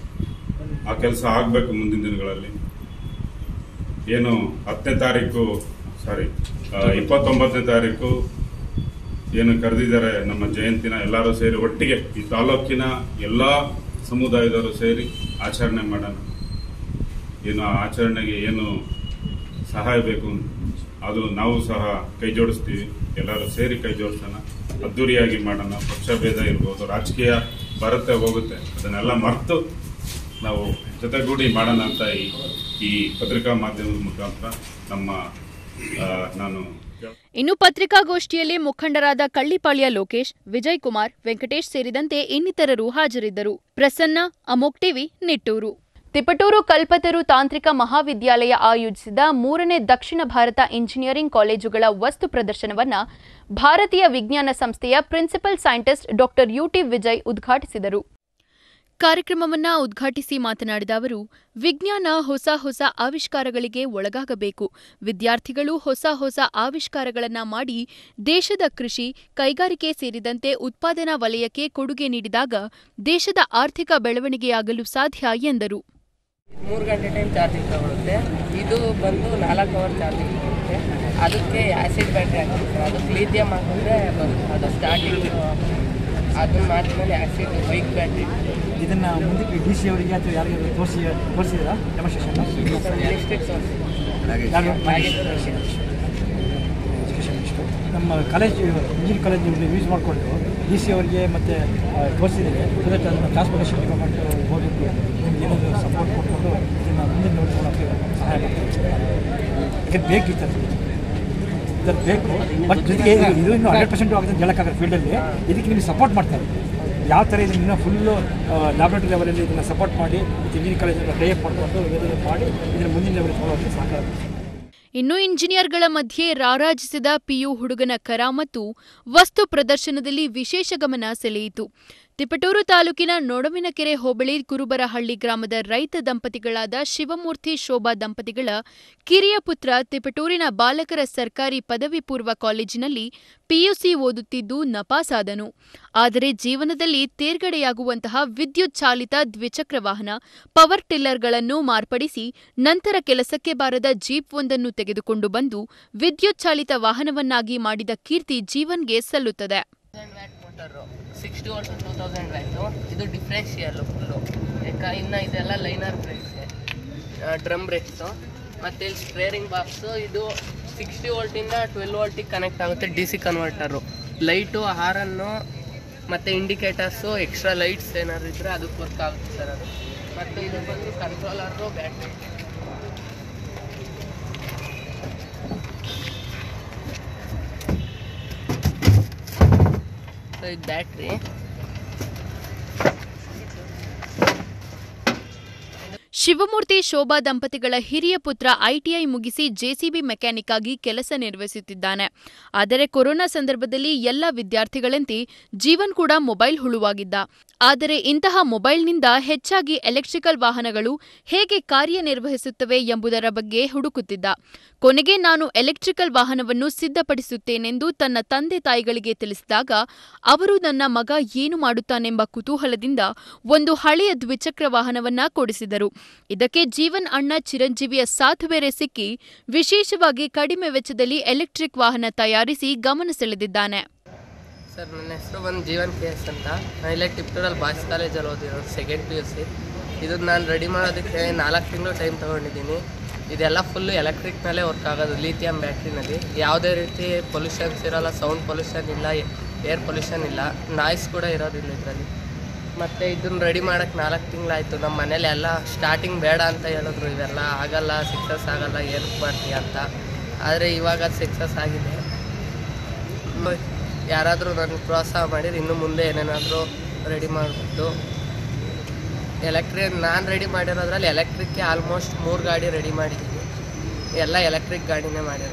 ಆ ಕೆಲಸ ಆಗಬೇಕು ಮುಂದಿನ ದಿನಗಳಲ್ಲಿ ಏನು ಹತ್ತನೇ ತಾರೀಕು ಸಾರಿ ಇಪ್ಪತ್ತೊಂಬತ್ತನೇ ತಾರೀಕು ಏನು ಕರೆದಿದ್ದಾರೆ ನಮ್ಮ ಜಯಂತಿನ ಎಲ್ಲರೂ ಸೇರಿ ಒಟ್ಟಿಗೆ ಈ ತಾಲೂಕಿನ ಎಲ್ಲ ಸಮುದಾಯದವರು ಸೇರಿ ಆಚರಣೆ ಮಾಡೋಣ ಏನು ಆ ಆಚರಣೆಗೆ ಏನು ಸಹಾಯ ಬೇಕು ಅದು ನಾವು ಸಹ ಕೈ ಜೋಡಿಸ್ತೀವಿ ಎಲ್ಲರೂ ಸೇರಿ ಕೈ ಜೋಡಿಸೋಣ ಅದ್ದೂರಿಯಾಗಿ ಮಾಡೋಣ ಪಕ್ಷಭೇದ ಇರ್ಬೋದು ರಾಜಕೀಯ ಬರುತ್ತೆ ಹೋಗುತ್ತೆ ಅದನ್ನೆಲ್ಲ ಮರೆತು ನಾವು ಜೊತೆಗೂಡಿ ಮಾಡೋಣ ಅಂತ ಈ ಈ ಪತ್ರಿಕಾ ಮಾಧ್ಯಮದ ಮುಖಾಂತರ ನಮ್ಮ ಆ, ನಾನು ಇನ್ನು ಪತ್ರಿಕಾಗೋಷ್ಠಿಯಲ್ಲಿ ಮುಖಂಡರಾದ ಕಳ್ಳಿಪಾಳ್ಯ ಲೋಕೇಶ್ ವಿಜಯ್ ಕುಮಾರ್ ವೆಂಕಟೇಶ್ ಸೇರಿದಂತೆ ಇನ್ನಿತರರು ಹಾಜರಿದ್ದರು ಪ್ರಸನ್ನ ಅಮೋಕ್ ಟಿವಿ ನಿಟ್ಟೂರು ತಿಪಟೂರು ಕಲ್ಪತರು ತಾಂತ್ರಿಕ ಮಹಾವಿದ್ಯಾಲಯ ಆಯೋಜಿಸಿದ ಮೂರನೇ ದಕ್ಷಿಣ ಭಾರತ ಇಂಜಿನಿಯರಿಂಗ್ ಕಾಲೇಜುಗಳ ವಸ್ತು ಪ್ರದರ್ಶನವನ್ನ ಭಾರತೀಯ ವಿಜ್ಞಾನ ಸಂಸ್ಥೆಯ principal scientist doctor UT Vijay ಉದ್ಘಾಟಿಸಿದರು ಕಾರ್ಯಕ್ರಮವನ್ನ ಉದ್ಘಾಟಿಸಿ ಮಾತನಾಡಿದ ಅವರು ವಿಜ್ಞಾನ ಹೊಸ ಹೊಸ ಆವಿಷ್ಕಾರಗಳಿಗೆ ಒಳಗಾಗಬೇಕು ವಿದ್ಯಾರ್ಥಿಗಳು ಹೊಸ ಹೊಸ ಆವಿಷ್ಕಾರಗಳನ್ನ ಮಾಡಿ ದೇಶದ ಕೃಷಿ ಕೈಗಾರಿಕೆ ಸೇರಿದಂತೆ ಉತ್ಪಾದನಾ ವಲಯಕ್ಕೆ ಕೊಡುಗೆ ನೀಡಿದಾಗ ದೇಶದ ಆರ್ಥಿಕ ಬೆಳವಣಿಗೆಯಾಗಲು ಸಾಧ್ಯ ಎಂದರು ಮೂರು ಗಂಟೆ ಟೈಮ್ ಚಾರ್ಜಿಂಗ್ ತಗೊಳುತ್ತೆ ಇದು ಬಂದು ನಾಲ್ಕು ಅವರ್ ಚಾರ್ಜಿಂಗ್ ತಗೊಳುತ್ತೆ ಅದಕ್ಕೆ ಆ್ಯಸಿಡ್ ಬ್ಯಾಟ್ರಿ ಹಾಕಿರ್ತಾರೆ ಅದಕ್ಕೆ ಲೀಥಿಯಂ ಹಾಕಿದ್ರೆ ಬರುತ್ತೆ ಅದು ಸ್ಟಾರ್ಟಿಂಗ್ ಅದನ್ನ ಮಾಡಿದ್ಮೇಲೆ ಆ್ಯಸಿಡ್ ಬೈಕ್ ಬ್ಯಾಟ್ರಿ ಇದನ್ನ ಮುಂದಕ್ಕೆ ಡಿ ಸಿ ಅವರಿಗೆ ಅಥವಾ ಯಾರಿಗಾದ್ರು ತೋರಿಸಿ ತೋರಿಸಿದ್ದೀರಾ ಡೆಮಾನ್ಸ್ಟ್ರೇಷನ್ ಡಿಸ್ಟ್ರಿಕ್ಟ್ ಯಾರು ನಮ್ಮ ಕಾಲೇಜ್ ಇಂಜಿನಿಯರಿಂಗ್ ಕಾಲೇಜ್ ಯೂಸ್ ಮಾಡಿಕೊಂಡು ಡಿ ಸಿ ಅವರಿಗೆ ಮತ್ತು ತೋರಿಸಿದ್ದೀವಿ ಸೊ ದಟ್ ಅದನ್ನು ಟ್ರಾನ್ಸ್ಪೋರ್ಟೇಷನ್ ಡಿಪಾರ್ಟ್ಮೆಂಟ್ ಹೋಗಿದ್ದು ನಿಮ್ಗೆ ಏನಾದರೂ ಸಪೋರ್ಟ್ ಕೊಟ್ಕೊಂಡು ಇದನ್ನು ಮುಂದೆ ನೋಡ್ಕೊಳ್ಳೋಕ್ಕೆ ಸಹಾಯ ಮಾಡ್ತಾರೆ ಯಾಕಂದ್ರೆ ಬೇಕಿತ್ತು ಅದು ಇದು ಬೇಕು ಬಟ್ ಜೊತೆಗೆ ಇದು ಇದು ಇನ್ನೂ ಹಂಡ್ರೆಡ್ ಪರ್ಸೆಂಟ್ ಆಗುತ್ತೆ ಅಂತ ಹೇಳೋಕ್ಕಾಗಲ್ಲ ಫೀಲ್ಡಲ್ಲಿ ಇದಕ್ಕೆ ನಿಮಗೆ ಸಪೋರ್ಟ್ ಮಾಡ್ತಾರೆ ಯಾವ ಥರ ಇದನ್ನು ಇನ್ನೂ ಫುಲ್ಲು ಲ್ಯಾಬ್ರೇಟರಿ ಲೆವೆಲಲ್ಲಿ ಇದನ್ನು ಸಪೋರ್ಟ್ ಮಾಡಿ ಇಂಜಿನಿಯರಿಂಗ್ ಕಾಲೇಜನ್ನು ಟೈಅಪ್ ಮಾಡಿಕೊಂಡು ಇದನ್ನು ಮಾಡಿ ಇದನ್ನು ಮುಂದಿನ ಲೆವೆಲ್ ತೊಗೊಳೋಕ್ಕೆ ಸಹಕಾರ ಇನ್ನು ಇಂಜಿನಿಯರ್ಗಳ ಮಧ್ಯೆ ರಾರಾಜಿಸಿದ ಪಿಯು ಹುಡುಗನ ಕರ ಮತ್ತು ವಸ್ತು ಪ್ರದರ್ಶನದಲ್ಲಿ ವಿಶೇಷ ಗಮನ ಸೆಳೆಯಿತು ತಿಪಟೂರು ತಾಲೂಕಿನ ನೊಡವಿನಕೆರೆ ಹೋಬಳಿ ಕುರುಬರಹಳ್ಳಿ ಗ್ರಾಮದ ರೈತ ದಂಪತಿಗಳಾದ ಶಿವಮೂರ್ತಿ ಶೋಭಾ ದಂಪತಿಗಳ ಕಿರಿಯ ಪುತ್ರ ತಿಪಟೂರಿನ ಬಾಲಕರ ಸರ್ಕಾರಿ ಪದವಿ ಪೂರ್ವ ಕಾಲೇಜಿನಲ್ಲಿ ಪಿಯುಸಿ ಓದುತ್ತಿದ್ದು ನಪಾಸಾದನು ಆದರೆ ಜೀವನದಲ್ಲಿ ತೇರ್ಗಡೆಯಾಗುವಂತಹ ವಿದ್ಯುತ್ ಚಾಲಿತ ದ್ವಿಚಕ್ರ ವಾಹನ ಪವರ್ ಟಿಲ್ಲರ್ಗಳನ್ನು ಮಾರ್ಪಡಿಸಿ ನಂತರ ಕೆಲಸಕ್ಕೆ ಬಾರದ ಜೀಪ್ ಒಂದನ್ನು ತೆಗೆದುಕೊಂಡು ಬಂದು ವಿದ್ಯುತ್ ಚಾಲಿತ ವಾಹನವನ್ನಾಗಿ ಮಾಡಿದ ಕೀರ್ತಿ ಜೀವನ್ಗೆ ಸಲ್ಲುತ್ತದೆ watt motor sixty volt two thousand watt ಇದು ಡಿಫ್ರೆನ್ಷಿಯಲ್ಲು ಫುಲ್ಲು ಯಾಕ ಇನ್ನು ಇದೆಲ್ಲ ಲೈನರ್ ಬ್ರೇಕ್ಸೆ ಡ್ರಮ್ ಬ್ರೇಕ್ಸು ಮತ್ತು ಇಲ್ಲಿ ಸ್ಟ್ರೇರಿಂಗ್ ಬಾಕ್ಸು ಇದು ಸಿಕ್ಸ್ಟಿ ವೋಲ್ಟಿಂದ ಟ್ವೆಲ್ ವೋಲ್ಟಿಗೆ ಕನೆಕ್ಟ್ ಆಗುತ್ತೆ D C converter light horn ಮತ್ತು ಇಂಡಿಕೇಟರ್ಸು ಎಕ್ಸ್ಟ್ರಾ ಲೈಟ್ಸ್ ಏನಾದ್ರು ಇದ್ದರೆ ಅದಕ್ಕೆ ವರ್ಕ್ ಆಗುತ್ತೆ ಸರ್ ಅದು ಮತ್ತು ಇದು ಬಂದು ಕಂಟ್ರೋಲರು ಬ್ಯಾಟ್ರಿ ಸೊ ಇದು ಬ್ಯಾಟ್ರಿ ಶಿವಮೂರ್ತಿ ಶೋಭಾ ದಂಪತಿಗಳ ಹಿರಿಯ ಪುತ್ರ ಐಟಿಐ ಮುಗಿಸಿ ಜೆಸಿಬಿ ಮೆಕ್ಯಾನಿಕ್ ಆಗಿ ಕೆಲಸ ನಿರ್ವಹಿಸುತ್ತಿದ್ದಾನೆ ಆದರೆ ಕೊರೋನಾ ಸಂದರ್ಭದಲ್ಲಿ ಎಲ್ಲ ವಿದ್ಯಾರ್ಥಿಗಳಂತೆ ಜೀವನ್ ಕೂಡ ಮೊಬೈಲ್ ಹುಳುವಾಗಿದ್ದ ಆದರೆ ಇಂತಹ ಮೊಬೈಲ್ನಿಂದ ಹೆಚ್ಚಾಗಿ ಎಲೆಕ್ಟ್ರಿಕಲ್ ವಾಹನಗಳು ಹೇಗೆ ಕಾರ್ಯನಿರ್ವಹಿಸುತ್ತವೆ ಎಂಬುದರ ಬಗ್ಗೆ ಹುಡುಕುತ್ತಿದ್ದ ಕೊನೆಗೆ ನಾನು ಎಲೆಕ್ಟ್ರಿಕಲ್ ವಾಹನವನ್ನು ಸಿದ್ಧಪಡಿಸುತ್ತೇನೆಂದು ತನ್ನ ತಂದೆ ತಾಯಿಗಳಿಗೆ ತಿಳಿಸಿದಾಗ ಅವರು ನನ್ನ ಮಗ ಏನು ಮಾಡುತ್ತಾನೆಂಬ ಕುತೂಹಲದಿಂದ ಒಂದು ಹಳೆಯ ದ್ವಿಚಕ್ರ ವಾಹನವನ್ನ ಕೊಡಿಸಿದರು ಇದಕ್ಕೆ ಜೀವನ್ ಅಣ್ಣ ಚಿರಂಜೀವಿಯ ಸಾಥ್ ಬೇರೆ ಸಿಕ್ಕಿ ವಿಶೇಷವಾಗಿ ಕಡಿಮೆ ವೆಚ್ಚದಲ್ಲಿ ಎಲೆಕ್ಟ್ರಿಕ್ ವಾಹನ ತಯಾರಿಸಿ ಗಮನ ಸೆಳೆದಿದ್ದಾನೆ ಸರ್ ನನ್ನ ಹೆಸರು ಬಂದು ಜೀವನ್ ಕೆ ಎಸ್ ಅಂತ ನಾನು ಇಲ್ಲೇ ಟಿಪ್ಟೂರಲ್ಲಿ ಬಾಯ್ಸ್ ಕಾಲೇಜಲ್ಲಿ ಓದಿರೋದು ಸೆಕೆಂಡ್ ಪಿ ಯು ಸಿ ಇದನ್ನು ನಾನು ರೆಡಿ ಮಾಡೋದಕ್ಕೆ ನಾಲ್ಕು ತಿಂಗಳು ಟೈಮ್ ತೊಗೊಂಡಿದ್ದೀನಿ ಇದೆಲ್ಲ ಫುಲ್ಲು ಎಲೆಕ್ಟ್ರಿಕ್ ಮೇಲೆ ವರ್ಕ್ ಆಗೋದು ಲಿಥಿಯಂ ಬ್ಯಾಟ್ರಿನಲ್ಲಿ ಯಾವುದೇ ರೀತಿ ಪೊಲ್ಯೂಷನ್ಸ್ ಇರೋಲ್ಲ ಸೌಂಡ್ ಪೊಲ್ಯೂಷನ್ ಇಲ್ಲ ಏರ್ ಪೊಲ್ಯೂಷನ್ ಇಲ್ಲ ನಾಯ್ಸ್ ಕೂಡ ಇರೋದಿಲ್ಲ ಇದರಲ್ಲಿ ಮತ್ತು ಇದನ್ನು ರೆಡಿ ಮಾಡೋಕ್ಕೆ ನಾಲ್ಕು ತಿಂಗಳಾಯಿತು ನಮ್ಮ ಮನೇಲಿ ಎಲ್ಲ ಸ್ಟಾರ್ಟಿಂಗ್ ಬೇಡ ಅಂತ ಹೇಳಿದ್ರು ಇವೆಲ್ಲ ಆಗಲ್ಲ ಸಕ್ಸಸ್ ಆಗಲ್ಲ ಏನಕ್ಕೆ ಮಾಡ್ತೀಯ ಅಂತ ಆದರೆ ಇವಾಗ ಸಕ್ಸಸ್ ಆಗಿದೆ ಯಾರಾದರೂ ನನ್ನ ಪ್ರೋತ್ಸಾಹ ಮಾಡಿದ್ರೆ ಇನ್ನು ಮುಂದೆ ಏನೇನಾದರೂ ರೆಡಿ ಮಾಡ್ಬೋದು ಎಲೆಕ್ಟ್ರಿಕ್ ನಾನು ರೆಡಿ ಮಾಡಿರೋದ್ರಲ್ಲಿ ಎಲೆಕ್ಟ್ರಿಕ್ಗೆ ಆಲ್ಮೋಸ್ಟ್ ಮೂರು ಗಾಡಿ ರೆಡಿ ಮಾಡಿದ್ದೀನಿ ಎಲ್ಲ ಎಲೆಕ್ಟ್ರಿಕ್ ಗಾಡಿನೇ ಮಾಡಿರೋದು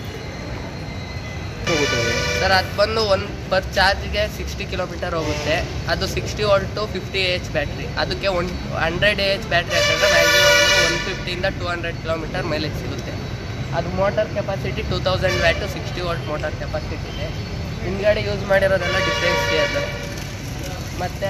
ಸರ್ ಅದು ಬಂದು ಒಂದು ಪರ್ ಚಾರ್ಜ್ಗೆ ಸಿಕ್ಸ್ಟಿ ಕಿಲೋಮೀಟರ್ ಹೋಗುತ್ತೆ ಅದು sixty to fifty H battery ಅದಕ್ಕೆ ಒನ್ ಹಂಡ್ರೆಡ್ ಎಚ್ ಬ್ಯಾಟ್ರಿ ಹಾಕಿದ್ರೆ ಮ್ಯಾಕ್ಸಿಮಮ್ ಒನ್ ಫಿಫ್ಟಿಯಿಂದ ಟೂ ಹಂಡ್ರೆಡ್ ಕಿಲೋಮೀಟರ್ ಮೈಲೇಜ್ ಸಿಗುತ್ತೆ ಅದು motor capacity two thousand watt sixty watt motor capacity ಇದೆ ಹಿಂದ್ಗಡೆ ಯೂಸ್ ಮಾಡಿರೋದೆಲ್ಲ ಡಿಫ್ರೆನ್ಸ್ ಅದು ಮತ್ತು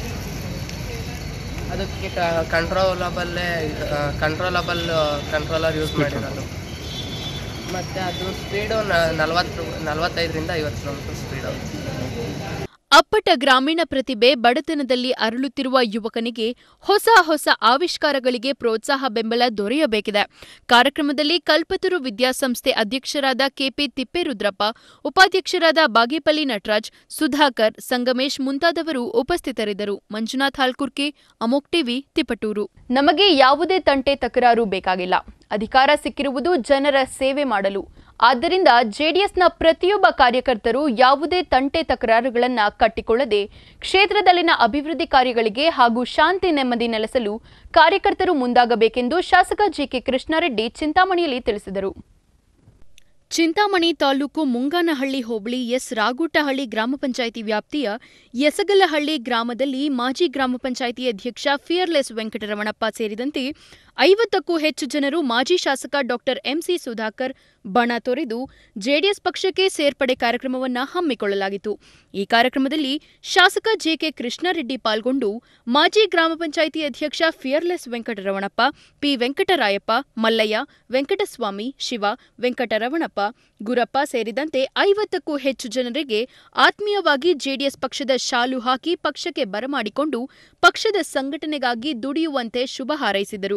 ಅದಕ್ಕೆ ಕಂಟ್ರೋಲಬಲ್ಲೇ ಕಂಟ್ರೋಲಬಲ್ ಕಂಟ್ರೋಲರ್ ಯೂಸ್ ಮಾಡಿರೋದು ಮತ್ತು ಅದು ಸ್ಪೀಡು ನಲ್ವತ್ತು ನಲ್ವತ್ತೈದರಿಂದ ಐವತ್ತು ಕಿಲೋಮೀಟರ್ ಸ್ಪೀಡು ಅಪ್ಪಟ ಗ್ರಾಮೀಣ ಪ್ರತಿಭೆ ಬಡತನದಲ್ಲಿ ಅರಳುತ್ತಿರುವ ಯುವಕನಿಗೆ ಹೊಸ ಹೊಸ ಆವಿಷ್ಕಾರಗಳಿಗೆ ಪ್ರೋತ್ಸಾಹ ಬೆಂಬಲ ದೊರೆಯಬೇಕಿದೆ ಕಾರ್ಯಕ್ರಮದಲ್ಲಿ ಕಲ್ಪತರು ವಿದ್ಯಾಸಂಸ್ಥೆ ಅಧ್ಯಕ್ಷರಾದ ಕೆಪಿ ತಿಪ್ಪೇರುದ್ರಪ್ಪ ಉಪಾಧ್ಯಕ್ಷರಾದ ಬಾಗೇಪಲ್ಲಿ ನಟರಾಜ್ ಸುಧಾಕರ್ ಸಂಗಮೇಶ್ ಮುಂತಾದವರು ಉಪಸ್ಥಿತರಿದ್ದರು ಮಂಜುನಾಥ್ ಹಾಲ್ಕುರ್ಕೆ ಅಮೋಕ್ ಟಿವಿ ತಿಪಟೂರು ನಮಗೆ ಯಾವುದೇ ತಂಟೆ ತಕರಾರು ಬೇಕಾಗಿಲ್ಲ ಅಧಿಕಾರ ಸಿಕ್ಕಿರುವುದು ಜನರ ಸೇವೆ ಮಾಡಲು ಆದ್ದರಿಂದ ಜೆಡಿಎಸ್ನ ಪ್ರತಿಯೊಬ್ಬ ಕಾರ್ಯಕರ್ತರು ಯಾವುದೇ ತಂಟೆ ತಕರಾರುಗಳನ್ನ ಕಟ್ಟಿಕೊಳ್ಳದೆ ಕ್ಷೇತ್ರದಲ್ಲಿನ ಅಭಿವೃದ್ಧಿ ಕಾರ್ಯಗಳಿಗೆ ಹಾಗೂ ಶಾಂತಿ ನೆಮ್ಮದಿ ನೆಲೆಸಲು ಕಾರ್ಯಕರ್ತರು ಮುಂದಾಗಬೇಕೆಂದು ಶಾಸಕ ಜಿಕೆ ಕೃಷ್ಣಾರೆಡ್ಡಿ ಚಿಂತಾಮಣಿಯಲ್ಲಿ ತಿಳಿಸಿದರು ಚಿಂತಾಮಣಿ ತಾಲೂಕು ಮುಂಗಾನಹಳ್ಳಿ ಹೋಬಳಿ ಎಸ್ ರಾಗುಟಹಳ್ಳಿ ಗ್ರಾಮ ಪಂಚಾಯಿತಿ ವ್ಯಾಪ್ತಿಯ ಯಸಗಲಹಳ್ಳಿ ಗ್ರಾಮದಲ್ಲಿ ಮಾಜಿ ಗ್ರಾಮ ಪಂಚಾಯಿತಿ ಅಧ್ಯಕ್ಷ ಫಿಯರ್ಲೆಸ್ ವೆಂಕಟರಮಣಪ್ಪ ಸೇರಿದಂತೆ ಐವತ್ತಕ್ಕೂ ಹೆಚ್ಚು ಜನರು ಮಾಜಿ ಶಾಸಕ ಡಾಕ್ಟರ್ ಎಂಸಿ ಸುಧಾಕರ್ ಬಣ ತೊರೆದು ಜೆಡಿಎಸ್ ಪಕ್ಷಕ್ಕೆ ಸೇರ್ಪಡೆ ಕಾರ್ಯಕ್ರಮವನ್ನು ಹಮ್ಮಿಕೊಳ್ಳಲಾಗಿತ್ತು ಈ ಕಾರ್ಯಕ್ರಮದಲ್ಲಿ ಶಾಸಕ ಜೆಕೆ ಕೃಷ್ಣಾರೆಡ್ಡಿ ಪಾಲ್ಗೊಂಡು ಮಾಜಿ ಗ್ರಾಮ ಪಂಚಾಯಿತಿ ಅಧ್ಯಕ್ಷ ಫಿಯರ್ಲೆಸ್ ವೆಂಕಟರಮಣಪ್ಪ ಪಿ ವೆಂಕಟರಾಯಪ್ಪ ಮಲ್ಲಯ್ಯ ವೆಂಕಟಸ್ವಾಮಿ ಶಿವ ವೆಂಕಟರಮಣಪ್ಪ ಗುರಪ್ಪ ಸೇರಿದಂತೆ ಐವತ್ತಕ್ಕೂ ಹೆಚ್ಚು ಜನರಿಗೆ ಆತ್ಮೀಯವಾಗಿ ಜೆಡಿಎಸ್ ಪಕ್ಷದ ಶಾಲು ಹಾಕಿ ಪಕ್ಷಕ್ಕೆ ಬರಮಾಡಿಕೊಂಡು ಪಕ್ಷದ ಸಂಘಟನೆಗಾಗಿ ದುಡಿಯುವಂತೆ ಶುಭ ಹಾರೈಸಿದರು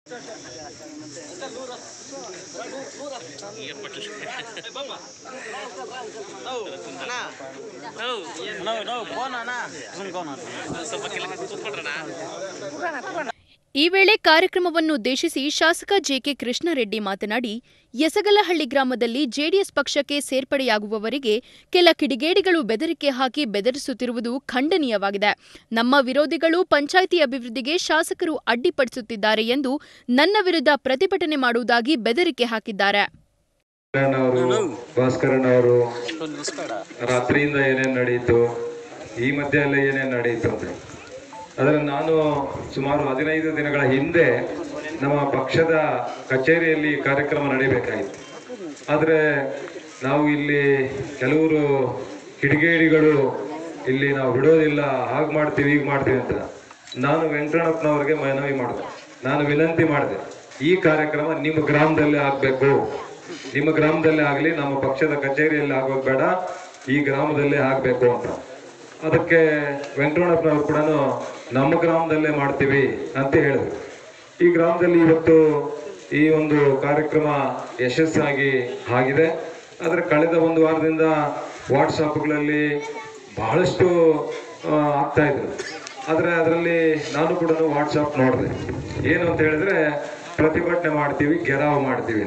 ಈ ವೇಳೆ ಕಾರ್ಯಕ್ರಮವನ್ನು ಉದ್ದೇಶಿಸಿ ಶಾಸಕ ಜೆಕೆ ಕೃಷ್ಣಾರೆಡ್ಡಿ ಮಾತನಾಡಿ ಯಸಗಲಹಳ್ಳಿ ಗ್ರಾಮದಲ್ಲಿ ಜೆಡಿಎಸ್ ಪಕ್ಷಕ್ಕೆ ಸೇರ್ಪಡೆಯಾಗುವವರಿಗೆ ಕೆಲ ಕಿಡಿಗೇಡಿಗಳು ಬೆದರಿಕೆ ಹಾಕಿ ಬೆದರಿಸುತ್ತಿರುವುದು ಖಂಡನೀಯವಾಗಿದೆ ನಮ್ಮ ವಿರೋಧಿಗಳು ಪಂಚಾಯಿತಿ ಅಭಿವೃದ್ಧಿಗೆ ಶಾಸಕರು ಅಡ್ಡಿಪಡಿಸುತ್ತಿದ್ದಾರೆ ಎಂದು ನನ್ನ ವಿರುದ್ಧ ಪ್ರತಿಭಟನೆ ಮಾಡುವುದಾಗಿ ಬೆದರಿಕೆ ಹಾಕಿದ್ದಾರೆ ಅವರು ಭಾಸ್ಕರನ್ ಅವರು ರಾತ್ರಿಯಿಂದ ಏನೇನು ನಡೆಯಿತು ಈ ಮಧ್ಯೆ ಎಲ್ಲ ಏನೇನು ನಡೆಯಿತು ಅಂತ ಆದರೆ ನಾನು ಸುಮಾರು ಹದಿನೈದು ದಿನಗಳ ಹಿಂದೆ ನಮ್ಮ ಪಕ್ಷದ ಕಚೇರಿಯಲ್ಲಿ ಕಾರ್ಯಕ್ರಮ ನಡೀಬೇಕಾಗಿತ್ತು ಆದರೆ ನಾವು ಇಲ್ಲಿ ಕೆಲವರು ಕಿಡಿಗೇಡಿಗಳು ಇಲ್ಲಿ ನಾವು ಬಿಡೋದಿಲ್ಲ ಹಾಗೆ ಮಾಡ್ತೀವಿ ಹೀಗೆ ಮಾಡ್ತೀವಿ ಅಂತ ನಾನು ವೆಂಕಟಣ್ಣಪ್ಪನವ್ರಿಗೆ ಮನವಿ ಮಾಡಿದೆ ನಾನು ವಿನಂತಿ ಮಾಡಿದೆ ಈ ಕಾರ್ಯಕ್ರಮ ನಿಮ್ಮ ಗ್ರಾಮದಲ್ಲೇ ಆಗಬೇಕು ನಿಮ್ಮ ಗ್ರಾಮದಲ್ಲೇ ಆಗಲಿ ನಮ್ಮ ಪಕ್ಷದ ಕಚೇರಿಯಲ್ಲಿ ಆಗೋದು ಬೇಡ ಈ ಗ್ರಾಮದಲ್ಲೇ ಆಗಬೇಕು ಅಂತ ಅದಕ್ಕೆ ವೆಂಕಟರಮಣಪ್ಪನವ್ರು ಕೂಡ ನಮ್ಮ ಗ್ರಾಮದಲ್ಲೇ ಮಾಡ್ತೀವಿ ಅಂತ ಹೇಳಿದ್ರು ಈ ಗ್ರಾಮದಲ್ಲಿ ಇವತ್ತು ಈ ಒಂದು ಕಾರ್ಯಕ್ರಮ ಯಶಸ್ಸಾಗಿ ಆಗಿದೆ ಆದರೆ ಕಳೆದ ಒಂದು ವಾರದಿಂದ ವಾಟ್ಸಪ್ಗಳಲ್ಲಿ ಬಹಳಷ್ಟು ಆ, ಆಗ್ತಾ ಇದ್ರು ಆದರೆ ಅದರಲ್ಲಿ ನಾನು ಕೂಡ ವಾಟ್ಸಪ್ ನೋಡಿದೆ ಏನು ಅಂತ ಹೇಳಿದ್ರೆ ಪ್ರತಿಭಟನೆ ಮಾಡ್ತೀವಿ ಗೆರಾವ್ ಮಾಡ್ತೀವಿ ಅಂತ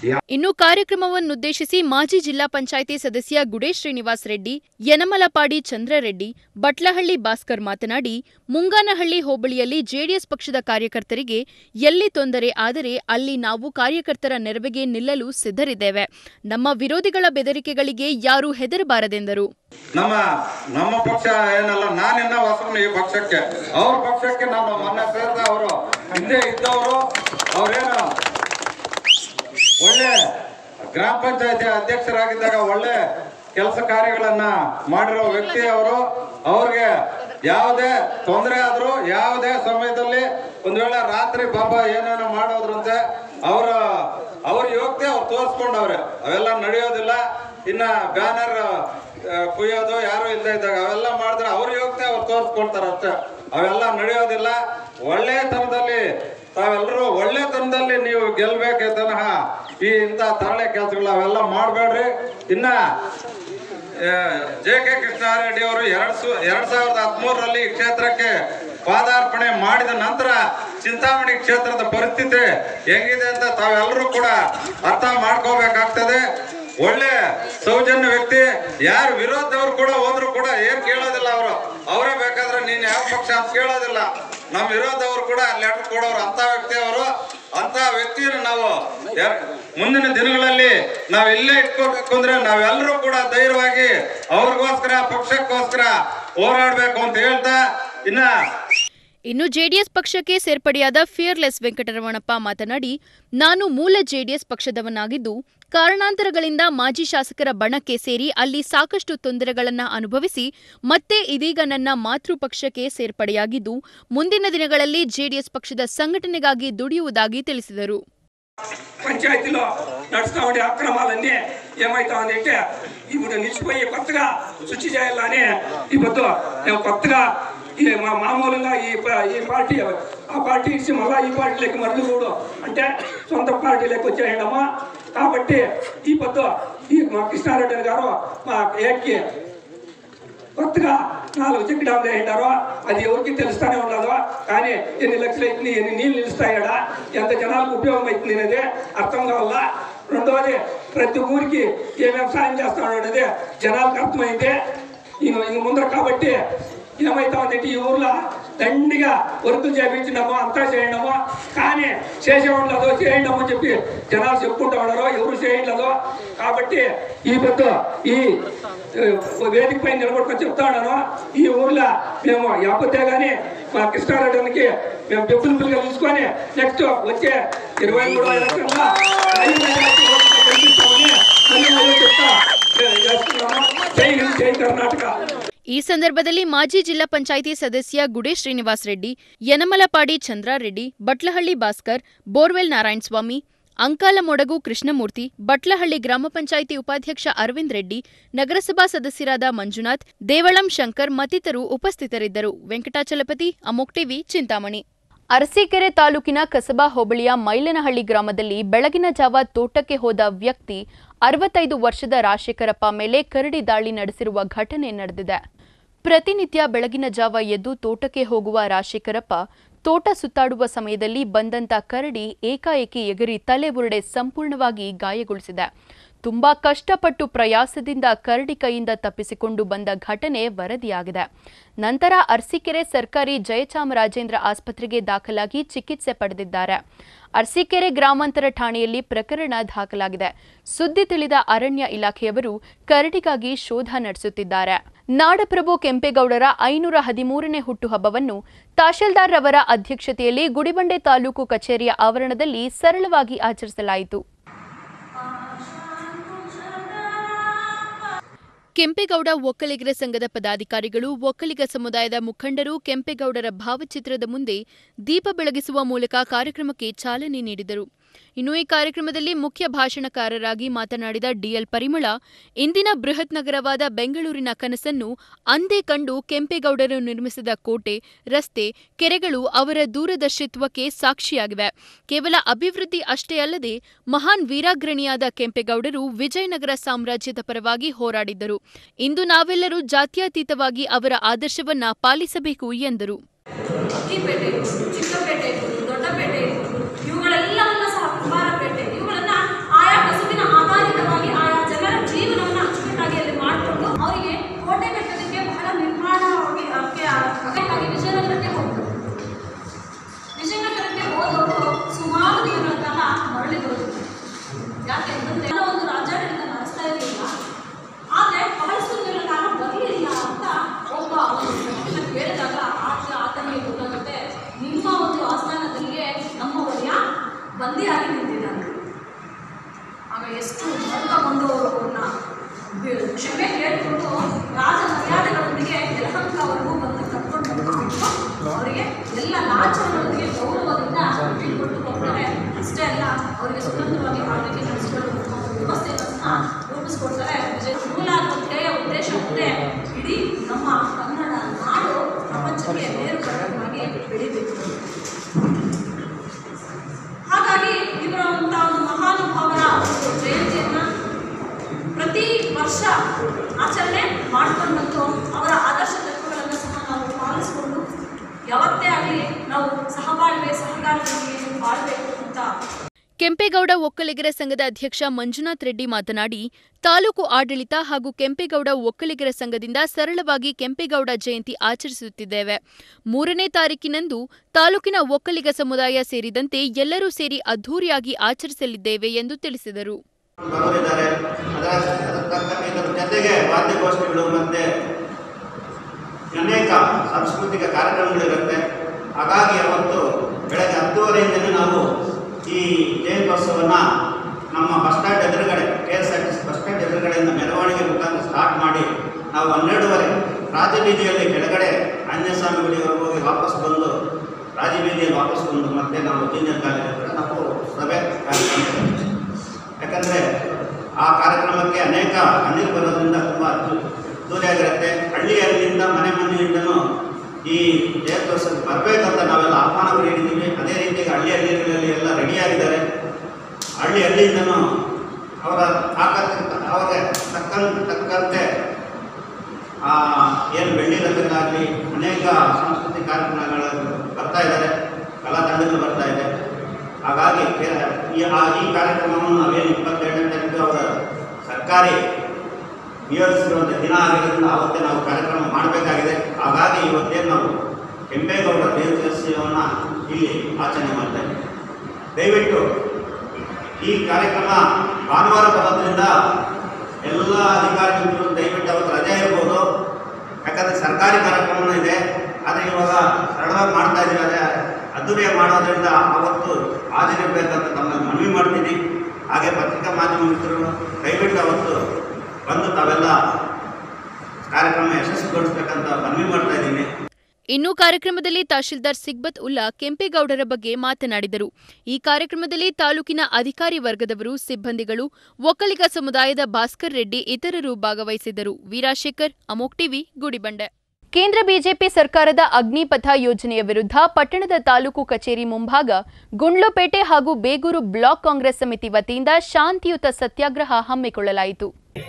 ಇನ್ನು ಕಾರ್ಯಕ್ರಮವನ್ನುದ್ದೇಶಿಸಿ ಮಾಜಿ ಜಿಲ್ಲಾ ಪಂಚಾಯಿತಿ ಸದಸ್ಯ ಗುಡೇಶ್ ಶ್ರೀನಿವಾಸ್ ರೆಡ್ಡಿ ಯನಮಲಪಾಡಿ ಚಂದ್ರರೆಡ್ಡಿ ಬಟ್ಲಹಳ್ಳಿ ಭಾಸ್ಕರ್ ಮಾತನಾಡಿ ಮುಂಗಾನಹಳ್ಳಿ ಹೋಬಳಿಯಲ್ಲಿ ಜೆಡಿಎಸ್ ಪಕ್ಷದ ಕಾರ್ಯಕರ್ತರಿಗೆ ಎಲ್ಲಿ ತೊಂದರೆ ಆದರೆ ಅಲ್ಲಿ ನಾವು ಕಾರ್ಯಕರ್ತರ ನೆರವಿಗೆ ನಿಲ್ಲಲು ಸಿದ್ಧರಿದ್ದೇವೆ ನಮ್ಮ ವಿರೋಧಿಗಳ ಬೆದರಿಕೆಗಳಿಗೆ ಯಾರೂ ಹೆದರಬಾರದೆಂದರು ನಮ್ಮ ನಮ್ಮ ಪಕ್ಷ ಏನಲ್ಲ ನಾನಿನ್ನ ಹೊಸಬನು ಈ ಪಕ್ಷಕ್ಕೆ ಅವ್ರ ಪಕ್ಷಕ್ಕೆ ನಾನು ಮೊನ್ನೆ ಸೇರಿದ ಅವರು ಹಿಂದೆ ಇದ್ದವರು ಅವ್ರೇನು ಒಳ್ಳೆ ಗ್ರಾಮ ಪಂಚಾಯತಿ ಅಧ್ಯಕ್ಷರಾಗಿದ್ದಾಗ ಒಳ್ಳೆ ಕೆಲಸ ಕಾರ್ಯಗಳನ್ನ ಮಾಡಿರೋ ವ್ಯಕ್ತಿ ಅವರು ಅವ್ರಿಗೆ ಯಾವುದೇ ತೊಂದರೆ ಆದ್ರೂ ಯಾವುದೇ ಸಮಯದಲ್ಲಿ ಒಂದ್ ವೇಳೆ ರಾತ್ರಿ ಬಾಬಾ ಏನೇನೋ ಮಾಡೋದ್ರಂತೆ ಅವರ ಅವ್ರ ಯೋಗ್ಯತೆ ಅವ್ರು ತೋರಿಸ್ಕೊಂಡವ್ರೆ ಅವೆಲ್ಲ ನಡೆಯೋದಿಲ್ಲ ಇನ್ನ ಬ್ಯಾನರ್ ಕುಯ್ಯೋದು ಯಾರು ಇಲ್ಲದೆ ಇದ್ದಾಗ ಅವೆಲ್ಲ ಮಾಡಿದ್ರೆ ಅವ್ರ ಯೋಗ್ಯತೆ ಅವ್ರು ತೋರಿಸ್ಕೊಳ್ತಾರ ಅಷ್ಟೇ ಅವೆಲ್ಲ ನಡೆಯೋದಿಲ್ಲ ಒಳ್ಳೆತನದಲ್ಲಿ ತಾವೆಲ್ಲರೂ ಒಳ್ಳೆತನದಲ್ಲಿ ನೀವು ಗೆಲ್ಬೇಕೆ ತನಹ ಈ ಇಂಥ ತರಳೆ ಕೆಲಸಗಳು ಅವೆಲ್ಲ ಮಾಡಬೇಡ್ರಿ ಇನ್ನ ಜೆ ಕೆ ಕೃಷ್ಣಾರೆಡ್ಡಿ ಅವರು ಎರಡ್ ಸು ಎರಡ್ ಸಾವಿರದ ಹದಿಮೂರರಲ್ಲಿ ಈ ಕ್ಷೇತ್ರಕ್ಕೆ ಪಾದಾರ್ಪಣೆ ಮಾಡಿದ ನಂತರ ಚಿಂತಾಮಣಿ ಕ್ಷೇತ್ರದ ಪರಿಸ್ಥಿತಿ ಹೆಂಗಿದೆ ಅಂತ ತಾವೆಲ್ಲರೂ ಕೂಡ ಅರ್ಥ ಮಾಡ್ಕೋಬೇಕಾಗ್ತದೆ ಒಳ್ಳೆ ಸೌಜನ್ಯ ವ್ಯಕ್ತಿ ಯಾರು ವಿರೋಧದವ್ರು ಕೂಡ ಹೋದ್ರು ಕೂಡ ಏನ್ ಕೇಳೋದಿಲ್ಲ ಅವರು ಅವರೇ ಬೇಕಾದ್ರೆ ನೀನ್ ಯಾವ ಪಕ್ಷ ಅಂತ ಕೇಳೋದಿಲ್ಲ ನಮ್ಮ ವಿರೋಧದವ್ರು ಕೂಡ ಲೆಟರ್ ಕೊಡೋರು ಅಂತ ವ್ಯಕ್ತಿ ಅವರು ಅಂತ ವ್ಯಕ್ತಿಯನ್ನು ನಾವು ಯಾರ್- ಮುಂದಿನ ದಿನಗಳಲ್ಲಿ ನಾವು ಇಲ್ಲೇ ಇಟ್ಕೋಬೇಕು ಅಂದ್ರೆ ನಾವೆಲ್ಲರೂ ಕೂಡ ಧೈರ್ಯವಾಗಿ ಅವ್ರಿಗೋಸ್ಕರ ಪಕ್ಷಕ್ಕೋಸ್ಕರ ಹೋರಾಡ್ಬೇಕು ಅಂತ ಹೇಳ್ತಾ ಇನ್ನ ಇನ್ನು ಜೆಡಿಎಸ್ ಪಕ್ಷಕ್ಕೆ ಸೇರ್ಪಡೆಯಾದ ಫಿಯರ್ಲೆಸ್ ವೆಂಕಟರಮಣಪ್ಪ ಮಾತನಾಡಿ ನಾನು ಮೂಲ ಜೆಡಿಎಸ್ ಪಕ್ಷದವನಾಗಿದ್ದು ಕಾರಣಾಂತರಗಳಿಂದ ಮಾಜಿ ಶಾಸಕರ ಬಣಕ್ಕೆ ಸೇರಿ ಅಲ್ಲಿ ಸಾಕಷ್ಟು ತೊಂದರೆಗಳನ್ನು ಅನುಭವಿಸಿ ಮತ್ತೆ ಇದೀಗ ನನ್ನ ಮಾತೃ ಪಕ್ಷಕ್ಕೆ ಸೇರ್ಪಡೆಯಾಗಿದ್ದು ಮುಂದಿನ ದಿನಗಳಲ್ಲಿ జేడీఎస్ పక్షದ సంఘటನೆಗಾಗಿ దుడియుವುದಾಗಿ ತಿಳಿಸಿದರು పంచాయతీలో నడుస్తూ ఉండే అక్రమాలన్నీ ఏమవుతా ఉంది అంటే ఇప్పుడు నిలిచిపోయి కొత్తగా శుచి చేయాలని ఇప్పుడు మేము కొత్తగా ఈ మా మామూలుగా ఈ ప- ఈ పార్టీ ఆ పార్టీ ఇచ్చి మళ్ళా ఈ పార్టీలోకి మరలు కూడా అంటే సొంత పార్టీలోకి వచ్చేయండమ్మా కాబట్టి ఈ పొద్దు ఈ మా కృష్ణారెడ్డి గారు మా ఏడ్కి కొత్తగా నాలుగు చెక్ డ్యామ్లు వేయంటారో అది ఎవరికి తెలుస్తానే ఉండదు కానీ ఎన్ని లక్షలు అవుతుంది ఎన్ని నీళ్ళు నిలుస్తాయడా ఎంత జనాలకు ఉపయోగం అవుతుంది అనేది అర్థం కావాలా రెండవది ప్రతి ఊరికి ఏమేమి సాయం చేస్తాడు అనేది జనాలకు అర్థమైంది ఇంక ఇంక ముందర కాబట్టి ఏమైతా ఉందంటే ఈ ఊర్లో దండిగా వర్కులు చేపించినామో అంతా చేయడమో కానీ చేసే ఉండదు చేయండమో అని చెప్పి జనాలు చెప్పుకుంటూ ఉన్నారు ఎవరు చేయట్లేదు కాబట్టి ఈ పొద్దు ఈ ఏ, వేదిక పైన నిలబడుకొని చెప్తా ఉన్నాను ఈ ఊర్లో మేము ఎప్పతే గానీ మా కృష్ణారెడ్డికి మేము డబ్బులు పిల్లలు తీసుకొని నెక్స్ట్ వచ్చే ఇరవై మూడో ఎలక్షన్లో ఐదు మెజారిటీ ఓట్లతో గెలిపిస్తామని మళ్ళీ మళ్ళీ చెప్తా ఏ, చేస్తున్నాము జై హింద్ జై కర్ణాటక ಈ ಸಂದರ್ಭದಲ್ಲಿ ಮಾಜಿ ಜಿಲ್ಲಾ ಪಂಚಾಯಿತಿ ಸದಸ್ಯ ಗುಡೇಶ್ ಶ್ರೀನಿವಾಸ್ ರೆಡ್ಡಿ ಯನಮಲಪಾಡಿ ಚಂದ್ರಾರೆಡ್ಡಿ ಬಟ್ಲಹಳ್ಳಿ ಭಾಸ್ಕರ್ ಬೋರ್ವೆಲ್ ನಾರಾಯಣಸ್ವಾಮಿ ಅಂಕಾಲಮೊಡಗು ಕೃಷ್ಣಮೂರ್ತಿ ಬಟ್ಲಹಳ್ಳಿ ಗ್ರಾಮ ಪಂಚಾಯಿತಿ ಉಪಾಧ್ಯಕ್ಷ ಅರವಿಂದ್ ರೆಡ್ಡಿ ನಗರಸಭಾ ಸದಸ್ಯರಾದ ಮಂಜುನಾಥ್ ದೇವಳಂ ಶಂಕರ್ ಮತ್ತಿತರರು ಉಪಸ್ಥಿತರಿದ್ದರು ವೆಂಕಟಾಚಲಪತಿ ಅಮೋಕ್ ಟಿವಿ ಚಿಂತಾಮಣಿ ಅರಸೀಕೆರೆ ತಾಲೂಕಿನ ಕಸಬಾ ಹೋಬಳಿಯ ಮೈಲನಹಳ್ಳಿ ಗ್ರಾಮದಲ್ಲಿ ಬೆಳಗಿನ ಜಾವ ತೋಟಕ್ಕೆ ಹೋದ ವ್ಯಕ್ತಿ ಅರವತ್ತೈದು ವರ್ಷದ ರಾಜಶೇಖರಪ್ಪ ಮೇಲೆ ಕರಡಿ ದಾಳಿ ನಡೆಸಿರುವ ಘಟನೆ ನಡೆದಿದೆ ಪ್ರತಿನಿತ್ಯ ಬೆಳಗಿನ ಜಾವ ಎದ್ದು ತೋಟಕ್ಕೆ ಹೋಗುವ ರಾಜಶೇಖರಪ್ಪ ತೋಟ ಸುತ್ತಾಡುವ ಸಮಯದಲ್ಲಿ ಬಂದಂತ ಕರಡಿ ಏಕಾಏಕಿ ಎಗರಿ ತಲೆ ಬುರುಡೆ ಸಂಪೂರ್ಣವಾಗಿ ಗಾಯಗೊಳಿಸಿದೆ ತುಂಬಾ ಕಷ್ಟಪಟ್ಟು ಪ್ರಯಾಸದಿಂದ ಕರಡಿ ಕೈಯಿಂದ ತಪ್ಪಿಸಿಕೊಂಡು ಬಂದ ಘಟನೆ ವರದಿಯಾಗಿದೆ ನಂತರ ಅರಸೀಕೆರೆ ಸರ್ಕಾರಿ ಜಯಚಾಮರಾಜೇಂದ್ರ ಆಸ್ಪತ್ರೆಗೆ ದಾಖಲಾಗಿ ಚಿಕಿತ್ಸೆ ಪಡೆದಿದ್ದಾರೆ ಅರಸೀಕೆರೆ ಗ್ರಾಮಾಂತರ ಠಾಣೆಯಲ್ಲಿ ಪ್ರಕರಣ ದಾಖಲಾಗಿದೆ ಸುದ್ದಿ ತಿಳಿದ ಅರಣ್ಯ ಇಲಾಖೆಯವರು ಕರಡಿಗಾಗಿ ಶೋಧ ನಡೆಸುತ್ತಿದ್ದಾರೆ ನಾಡಪ್ರಭು ಕೆಂಪೇಗೌಡರ ಐನೂರ ಹದಿಮೂರನೇ ಹುಟ್ಟುಹಬ್ಬವನ್ನು ತಹಶೀಲ್ದಾರ್ ರವರ ಅಧ್ಯಕ್ಷತೆಯಲ್ಲಿ ಗುಡಿಬಂಡೆ ತಾಲೂಕು ಕಚೇರಿಯ ಆವರಣದಲ್ಲಿ ಸರಳವಾಗಿ ಆಚರಿಸಲಾಯಿತು ಕೆಂಪೇಗೌಡ ಒಕ್ಕಲಿಗರ ಸಂಘದ ಪದಾಧಿಕಾರಿಗಳು ಒಕ್ಕಲಿಗ ಸಮುದಾಯದ ಮುಖಂಡರು ಕೆಂಪೇಗೌಡರ ಭಾವಚಿತ್ರದ ಮುಂದೆ ದೀಪ ಬೆಳಗಿಸುವ ಮೂಲಕ ಕಾರ್ಯಕ್ರಮಕ್ಕೆ ಚಾಲನೆ ನೀಡಿದರು ಇನ್ನು ಈ ಕಾರ್ಯಕ್ರಮದಲ್ಲಿ ಮುಖ್ಯ ಭಾಷಣಕಾರರಾಗಿ ಮಾತನಾಡಿದ ಡಿಎಲ್ ಪರಿಮಳ ಇಂದಿನ ಬೃಹತ್ ನಗರವಾದ ಬೆಂಗಳೂರಿನ ಕನಸನ್ನು ಅಂದೇ ಕಂಡು ಕೆಂಪೇಗೌಡರು ನಿರ್ಮಿಸಿದ ಕೋಟೆ ರಸ್ತೆ ಕೆರೆಗಳು ಅವರ ದೂರದರ್ಶಿತ್ವಕ್ಕೆ ಸಾಕ್ಷಿಯಾಗಿವೆ ಕೇವಲ ಅಭಿವೃದ್ಧಿ ಅಷ್ಟೇ ಅಲ್ಲದೆ ಮಹಾನ್ ವೀರಾಗ್ರಣಿಯಾದ ಕೆಂಪೇಗೌಡರು ವಿಜಯನಗರ ಸಾಮ್ರಾಜ್ಯದ ಪರವಾಗಿ ಹೋರಾಡಿದ್ದರು ಇಂದು ನಾವೆಲ್ಲರೂ ಜಾತ್ಯತೀತವಾಗಿ ಅವರ ಆದರ್ಶವನ್ನ ಪಾಲಿಸಬೇಕು ಎಂದರು ಅಕ್ಕಿಪೇಟೆ ಚಿಕ್ಕಪೇಟೆ ದೊಡ್ಡಪೇಟೆ ಇವುಗಳೆಲ್ಲವನ್ನ ಸಹ ಕುಂಬಾರಪೇಟೆ ಇವುಗಳನ್ನ ಆಯಾ ಅವರಿಗೆ ಸ್ವತಂತ್ರವಾಗಿ ಆಳ್ವಿಕೆ ನಡೆಸಿಕೊಳ್ಳುವಂತಹ ಒಂದು ವ್ಯವಸ್ಥೆಯನ್ನು ಸಹ ರೂಪಿಸ್ಕೊಡ್ತಾರೆ ವಿಜಯ ಮೂಲ ಧ್ಯೇಯ ಉದ್ದೇಶ ಒಂದೇ ಇಡೀ ನಮ್ಮ ಕನ್ನಡ ನಾಡು ಪ್ರಪಂಚಕ್ಕೆ ಬೇರು ಪರ್ವತವಾಗಿ ಬೆಳಿಬೇಕು ಹಾಗಾಗಿ ಇವರಂತಹ ಒಂದು ಮಹಾನುಭಾವರ ಒಂದು ಜಯಂತಿಯನ್ನ ಪ್ರತಿ ವರ್ಷ ಆಚರಣೆ ಮಾಡಿಕೊಂಡಂತೂ ಅವರ ಆದರ್ಶ ತತ್ವಗಳನ್ನು ಸಹ ನಾವು ಪಾಲಿಸಿಕೊಂಡು ಯಾವತ್ತೇ ಆಗಲಿ ನಾವು ಸಹಬಾಳ್ವೆ ಸಹಕಾರದೊಂದಿಗೆ ಬಾಳ್ಬೇಕು ಅಂತ ಕೆಂಪೇಗೌಡ ಒಕ್ಕಲಿಗರ ಸಂಘದ ಅಧ್ಯಕ್ಷ ಮಂಜುನಾಥ್ ರೆಡ್ಡಿ ಮಾತನಾಡಿ ತಾಲೂಕು ಆಡಳಿತ ಹಾಗೂ ಕೆಂಪೇಗೌಡ ಒಕ್ಕಲಿಗರ ಸಂಘದಿಂದ ಸರಳವಾಗಿ ಕೆಂಪೇಗೌಡ ಜಯಂತಿ ಆಚರಿಸುತ್ತಿದ್ದೇವೆ ಮೂರನೇ ತಾರೀಕಿನಂದು ತಾಲೂಕಿನ ಒಕ್ಕಲಿಗ ಸಮುದಾಯ ಸೇರಿದಂತೆ ಎಲ್ಲರೂ ಸೇರಿ ಅದ್ಧೂರಿಯಾಗಿ ಆಚರಿಸಲಿದ್ದೇವೆ ಎಂದು ತಿಳಿಸಿದರು ಬರೋರಿದ್ದಾರೆ ಅದರ ಅದರ ತಕ್ಕಂತೆ ಇದರ ಜೊತೆಗೆ ವಾದ್ಯಗೋಷ್ಠಿಗಳು ಮತ್ತೆ ಅನೇಕ ಸಾಂಸ್ಕೃತಿಕ ಕಾರ್ಯಕ್ರಮಗಳಿರುತ್ತೆ ಹಾಗಾಗಿ ಅವತ್ತು ಬೆಳಗ್ಗೆ ಹತ್ತುವರೆಯಿಂದಲೇ ನಾವು ಈ ಜಯಂತ್ಯೋತ್ಸವವನ್ನು ನಮ್ಮ ಬಸ್ ಸ್ಟ್ಯಾಂಡ್ ಎದುರುಗಡೆ K S R T C bus stand ಎದುರುಗಡೆಯಿಂದ ಮೆರವಣಿಗೆ ಮುಖಾಂತರ ಸ್ಟಾರ್ಟ್ ಮಾಡಿ ನಾವು ಹನ್ನೆರಡುವರೆ ರಾಜಬೀದಿಯಲ್ಲಿ ಕೆಳಗಡೆ ಆಂಜನೇಯಸ್ವಾಮಿ ಗುಡಿವರೆಗೆ ಹೋಗಿ ವಾಪಸ್ ಬಂದು ರಾಜಬೀದಿಯಲ್ಲಿ ವಾಪಸ್ ಬಂದು ಮತ್ತೆ ನಾವು ಜೂನಿಯರ್ ಕಾಲೇಜ್ ಹತ್ರ ನಾವು ಸಭೆ ಕಾರ್ಯಕ್ರಮ ಯಾಕಂದರೆ ಆ ಕಾರ್ಯಕ್ರಮಕ್ಕೆ ಅನೇಕ ಹಳ್ಳಿಗೆ ಬರೋದ್ರಿಂದ ತುಂಬ ದೂರ ಹಳ್ಳಿಯಲ್ಲಿಂದ ಮನೆ ಮನೆಯಿಂದನೂ ಈ ಜಯಂತ್ಯೋತ್ಸವಕ್ಕೆ ಬರಬೇಕಂತ ನಾವೆಲ್ಲ ಆಹ್ವಾನ ನೀಡಿದ್ದೀವಿ ಅದೇ ರೀತಿ ಹಳ್ಳಿ ಹಳ್ಳಿಗಳಲ್ಲಿ ಎಲ್ಲ ರೆಡಿಯಾಗಿದ್ದಾರೆ ಹಳ್ಳಿ ಹಳ್ಳಿಯಿಂದನೂ ಅವರ ತಾಕತ್ತಿನ ಅವರಿಗೆ ತಕ್ಕಂತ ತಕ್ಕಂತೆ ಏನು ಬೆಳ್ಳಿ ರಂಗಕ್ಕಾಗಲಿ ಅನೇಕ ಸಾಂಸ್ಕೃತಿಕ ಕಾರ್ಯಕ್ರಮಗಳು ಬರ್ತಾ ಇದ್ದಾರೆ ಕಲಾ ತಂಡಗಳು ಬರ್ತಾ ಇದೆ ಹಾಗಾಗಿ ಕೆ- ಈ ಆ- ಈ ಕಾರ್ಯಕ್ರಮವನ್ನು ನಾವೇನು ಇಪ್ಪತ್ತೆರಡನೇ ತಾರೀಕು ಅವರ ಸರ್ಕಾರಿ ನಿಯೋಜಿಸಿರುವಂಥ ದಿನ ಆಗಿರೋದ್ರಿಂದ ಆವತ್ತೇ ನಾವು ಕಾರ್ಯಕ್ರಮ ಮಾಡಬೇಕಾಗಿದೆ ಹಾಗಾಗಿ ಇವತ್ತೇನು ನಾವು ಕೆಂಪೇಗೌಡ ಜಯಂತ್ಯೋತ್ಸವವನ್ನು ಇಲ್ಲಿ ಆಚರಣೆ ಮಾಡ್ತಾ ಇದ್ದೀವಿ ದಯವಿಟ್ಟು ಈ ಕಾರ್ಯಕ್ರಮ ಭಾನುವಾರ ಬರೋದ್ರಿಂದ ಎಲ್ಲ ಅಧಿಕಾರಿಗಳು ದಯವಿಟ್ಟು ಅವತ್ತು ರಜೆ ಇರ್ಬೋದು ಯಾಕಂದರೆ ಸರ್ಕಾರಿ ಕಾರ್ಯಕ್ರಮನೂ ಇದೆ ಆದರೆ ಇವಾಗ ಸರಳವಾಗಿ ಮಾಡ್ತಾ ಇದ್ದೀವಿ ಅದೇ ಅದ್ದೂರಿಯಾಗಿ ಮಾಡೋದ್ರಿಂದ ಅವತ್ತು ಹಾಜರಿರ್ಬೇಕಂತ ತಮ್ಮಲ್ಲಿ ಮನವಿ ಮಾಡ್ತೀನಿ ಹಾಗೆ ಪತ್ರಿಕಾ ಮಾಧ್ಯಮ ಮಿತ್ರರು ದಯವಿಟ್ಟು ಅವತ್ತು ಬಂದು ತಾವೆಲ್ಲ ಕಾರ್ಯಕ್ರಮ ಯಶಸ್ವಿಗೊಳಿಸ್ಬೇಕಂತ ಮನವಿ ಮಾಡ್ತಾ ಇದ್ದೀನಿ ಇನ್ನು ಕಾರ್ಯಕ್ರಮದಲ್ಲಿ ತಹಶೀಲ್ದಾರ್ ಸಿಗ್ಬತ್ ಉಲ್ಲಾ ಕೆಂಪೇಗೌಡರ ಬಗ್ಗೆ ಮಾತನಾಡಿದರು ಈ ಕಾರ್ಯಕ್ರಮದಲ್ಲಿ ತಾಲೂಕಿನ ಅಧಿಕಾರಿ ವರ್ಗದವರು ಸಿಬ್ಬಂದಿಗಳು ಒಕ್ಕಲಿಗ ಸಮುದಾಯದ ಭಾಸ್ಕರ್ ರೆಡ್ಡಿ ಇತರರು ಭಾಗವಹಿಸಿದ್ದರು ವೀರಾಶೇಖರ್ ಅಮೋಕ್ ಟಿವಿ ಗುಡಿಬಂಡೆ ಕೇಂದ್ರ ಬಿಜೆಪಿ ಸರ್ಕಾರದ ಅಗ್ನಿಪಥ ಯೋಜನೆಯ ವಿರುದ್ಧ ಪಟ್ಟಣದ ತಾಲೂಕು ಕಚೇರಿ ಮುಂಭಾಗ ಗುಂಡ್ಲುಪೇಟೆ ಹಾಗೂ ಬೇಗೂರು ಬ್ಲಾಕ್ ಕಾಂಗ್ರೆಸ್ ಸಮಿತಿ ವತಿಯಿಂದ ಶಾಂತಿಯುತ ಸತ್ಯಾಗ್ರಹ ಹಮ್ಮಿಕೊಳ್ಳಲಾಯಿತು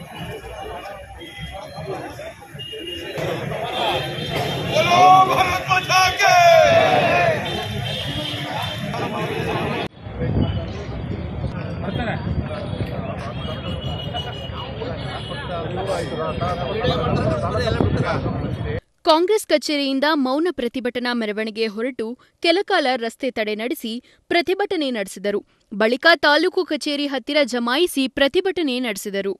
ಕಾಂಗ್ರೆಸ್ ಕಚೇರಿಯಿಂದ ಮೌನ ಪ್ರತಿಭಟನಾ ಮೆರವಣಿಗೆ ಹೊರಟು ಕೆಲಕಾಲ ರಸ್ತೆ ತಡೆ ನಡೆಸಿ ಪ್ರತಿಭಟನೆ ನಡೆಸಿದರು ಬಳಿಕ ತಾಲೂಕು ಕಚೇರಿ ಹತ್ತಿರ ಜಮಾಯಿಸಿ ಪ್ರತಿಭಟನೆ ನಡೆಸಿದರು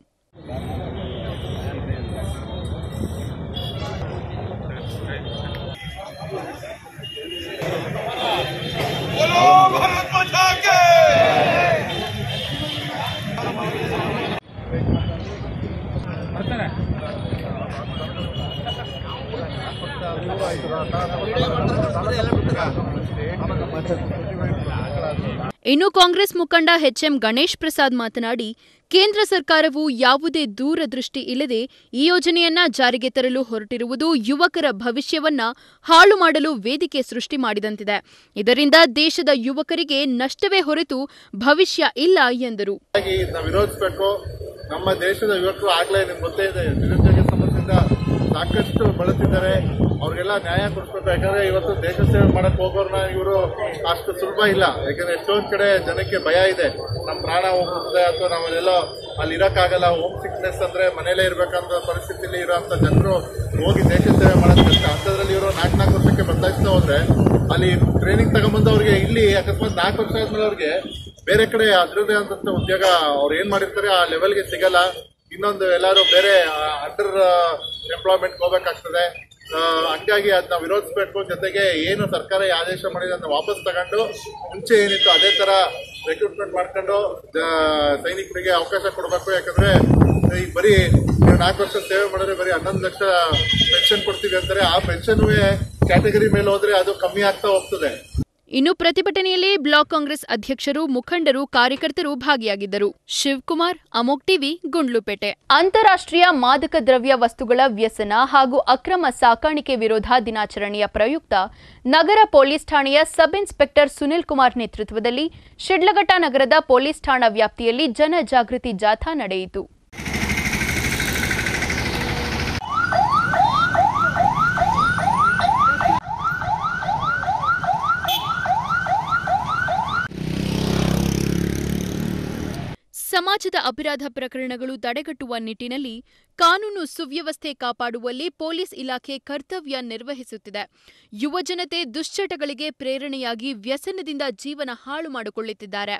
ಇನ್ನು ಕಾಂಗ್ರೆಸ್ ಮುಖಂಡ ಎಚ್ಎಂ ಗಣೇಶ್ ಪ್ರಸಾದ್ ಮಾತನಾಡಿ ಕೇಂದ್ರ ಸರ್ಕಾರವು ಯಾವುದೇ ದೂರದೃಷ್ಟಿ ಇಲ್ಲದೆ ಈ ಯೋಜನೆಯನ್ನ ಜಾರಿಗೆ ತರಲು ಹೊರಟಿರುವುದು ಯುವಕರ ಭವಿಷ್ಯವನ್ನ ಹಾಳು ಮಾಡಲು ವೇದಿಕೆ ಸೃಷ್ಟಿ ಮಾಡಿದಂತಿದೆ ಇದರಿಂದ ದೇಶದ ಯುವಕರಿಗೆ ನಷ್ಟವೇ ಹೊರತು ಭವಿಷ್ಯ ಇಲ್ಲ ಎಂದರು ಹಾಗಾಗಿ ನಾವು ವಿರೋಧಿಸಬೇಕು ನಮ್ಮ ದೇಶದ ಯುವಕರು ಆಗ್ಲೇ ನಿಮ್ಗೆ ಗೊತ್ತೇ ಇದೆ ನಿರುದ್ಯೋಗ ಸಮಸ್ಯೆಯಿಂದ ಸಾಕಷ್ಟು ಬಳಲ್ತಿದ್ದಾರೆ ಅವ್ರಿಗೆಲ್ಲ ನ್ಯಾಯ ಕೊಡಿಸ್ಬೇಕು ಯಾಕಂದ್ರೆ ಇವತ್ತು ದೇಶ ಸೇವೆ ಮಾಡಕ್ ಹೋಗೋರ್ನ ಇವರು ಅಷ್ಟು ಸುಲಭ ಇಲ್ಲ ಯಾಕಂದ್ರೆ ಎಷ್ಟೊಂದ್ ಕಡೆ ಜನಕ್ಕೆ ಭಯ ಇದೆ ನಮ್ಮ ಪ್ರಾಣ ಹೋಗ್ತದೆ ಅಥವಾ ನಾವೆಲ್ಲೋ ಅಲ್ಲಿ ಇರಕ್ಕಾಗಲ್ಲ ಹೋಮ್ ಸಿಕ್ನೆಸ್ ಅಂದ್ರೆ ಮನೇಲೇ ಇರ್ಬೇಕಂತ ಪರಿಸ್ಥಿತಿಲಿ ಇರೋಂಥ ಜನರು ಹೋಗಿ ದೇಶ ಸೇವೆ ಮಾಡೋದು ಕಷ್ಟ ಅಂಥದ್ರಲ್ಲಿ ಇವರು ನಾಲ್ಕು ನಾಲ್ಕು ವರ್ಷಕ್ಕೆ ಬದಲಾಯಿಸ್ತಾ ಹೋದ್ರೆ ಅಲ್ಲಿ ಟ್ರೈನಿಂಗ್ ತಗೊಂಬಂದು ಅವ್ರಿಗೆ ಇಲ್ಲಿ ಅಕಸ್ಮಾತ್ ನಾಲ್ಕು ವರ್ಷ ಆದ್ಮೇಲೆ ಅವ್ರಿಗೆ ಬೇರೆ ಕಡೆ ಅದರದ್ದೇ ಆದಂಥ ಉದ್ಯೋಗ ಅವ್ರು ಏನ್ ಮಾಡಿರ್ತಾರೆ ಆ ಲೆವೆಲ್ಗೆ ಸಿಗಲ್ಲ ಇನ್ನೊಂದು ಎಲ್ಲರೂ ಬೇರೆ ಅಂಡರ್ ಎಂಪ್ಲಾಯ್ಮೆಂಟ್ ಹೋಗ್ಬೇಕಾಗ್ತದೆ ಆ, ಹಂಗಾಗಿ ಅದನ್ನ ವಿರೋಧಿಸಬೇಕು ಜೊತೆಗೆ ಏನು ಸರ್ಕಾರ ಈ ಆದೇಶ ಮಾಡಿದೆ ಅದನ್ನ ವಾಪಸ್ ತಗೊಂಡು ಮುಂಚೆ ಏನಿತ್ತು ಅದೇ ತರ ರೆಕ್ರೂಟ್ಮೆಂಟ್ ಮಾಡ್ಕೊಂಡು ಆ, ಸೈನಿಕರಿಗೆ ಅವಕಾಶ ಕೊಡಬೇಕು ಯಾಕಂದ್ರೆ ಈ ಬರೀ ನೀವು ನಾಲ್ಕು ವರ್ಷ ಸೇವೆ ಮಾಡಿದ್ರೆ ಬರೀ ಹನ್ನೊಂದು ಲಕ್ಷ ಪೆನ್ಷನ್ ಕೊಡ್ತೀವಿ ಅಂತಾರೆ ಆ ಪೆನ್ಷನ್ ಕ್ಯಾಟಗರಿ ಮೇಲೆ ಹೋದ್ರೆ ಅದು ಕಮ್ಮಿ ಆಗ್ತಾ ಹೋಗ್ತದೆ ಇನ್ನು ಪ್ರತಿಭಟನೆಯಲ್ಲಿ ಬ್ಲಾಕ್ ಕಾಂಗ್ರೆಸ್ ಅಧ್ಯಕ್ಷರು ಮುಖಂಡರು ಕಾರ್ಯಕರ್ತರು ಭಾಗಿಯಾಗಿದ್ದರು ಶಿವಕುಮಾರ್ ಅಮೋಕ್ ಟಿವಿ ಗುಂಡ್ಲುಪೇಟೆ ಅಂತಾರಾಷ್ಟ್ರೀಯ ಮಾದಕ ದ್ರವ್ಯ ವಸ್ತುಗಳ ವ್ಯಸನ ಹಾಗೂ ಅಕ್ರಮ ಸಾಕಾಣಿಕೆ ವಿರೋಧ ದಿನಾಚರಣೆಯ ಪ್ರಯುಕ್ತ ನಗರ ಪೊಲೀಸ್ ಠಾಣೆಯ ಸಬ್ ಇನ್ಸ್ಪೆಕ್ಟರ್ ಸುನಿಲ್ ಕುಮಾರ್ ನೇತೃತ್ವದಲ್ಲಿ ಶಿಡ್ಲಘಟ್ಟ ನಗರದ ಪೊಲೀಸ್ ಠಾಣಾ ವ್ಯಾಪ್ತಿಯಲ್ಲಿ ಜನಜಾಗೃತಿ ಜಾಥಾ ನಡೆಯಿತು ಸಮಾಜದ ಅಪರಾಧ ಪ್ರಕರಣಗಳು ತಡೆಗಟ್ಟುವ ನಿಟ್ಟಿನಲ್ಲಿ ಕಾನೂನು ಸುವ್ಯವಸ್ಥೆ ಕಾಪಾಡುವಲ್ಲಿ ಪೊಲೀಸ್ ಇಲಾಖೆ ಕರ್ತವ್ಯ ನಿರ್ವಹಿಸುತ್ತಿದೆ ಯುವಜನತೆ ದುಶ್ಚಟಗಳಿಗೆ ಪ್ರೇರಣೆಯಾಗಿ ವ್ಯಸನದಿಂದ ಜೀವನ ಹಾಳು ಮಾಡಿಕೊಳ್ಳುತ್ತಿದ್ದಾರೆ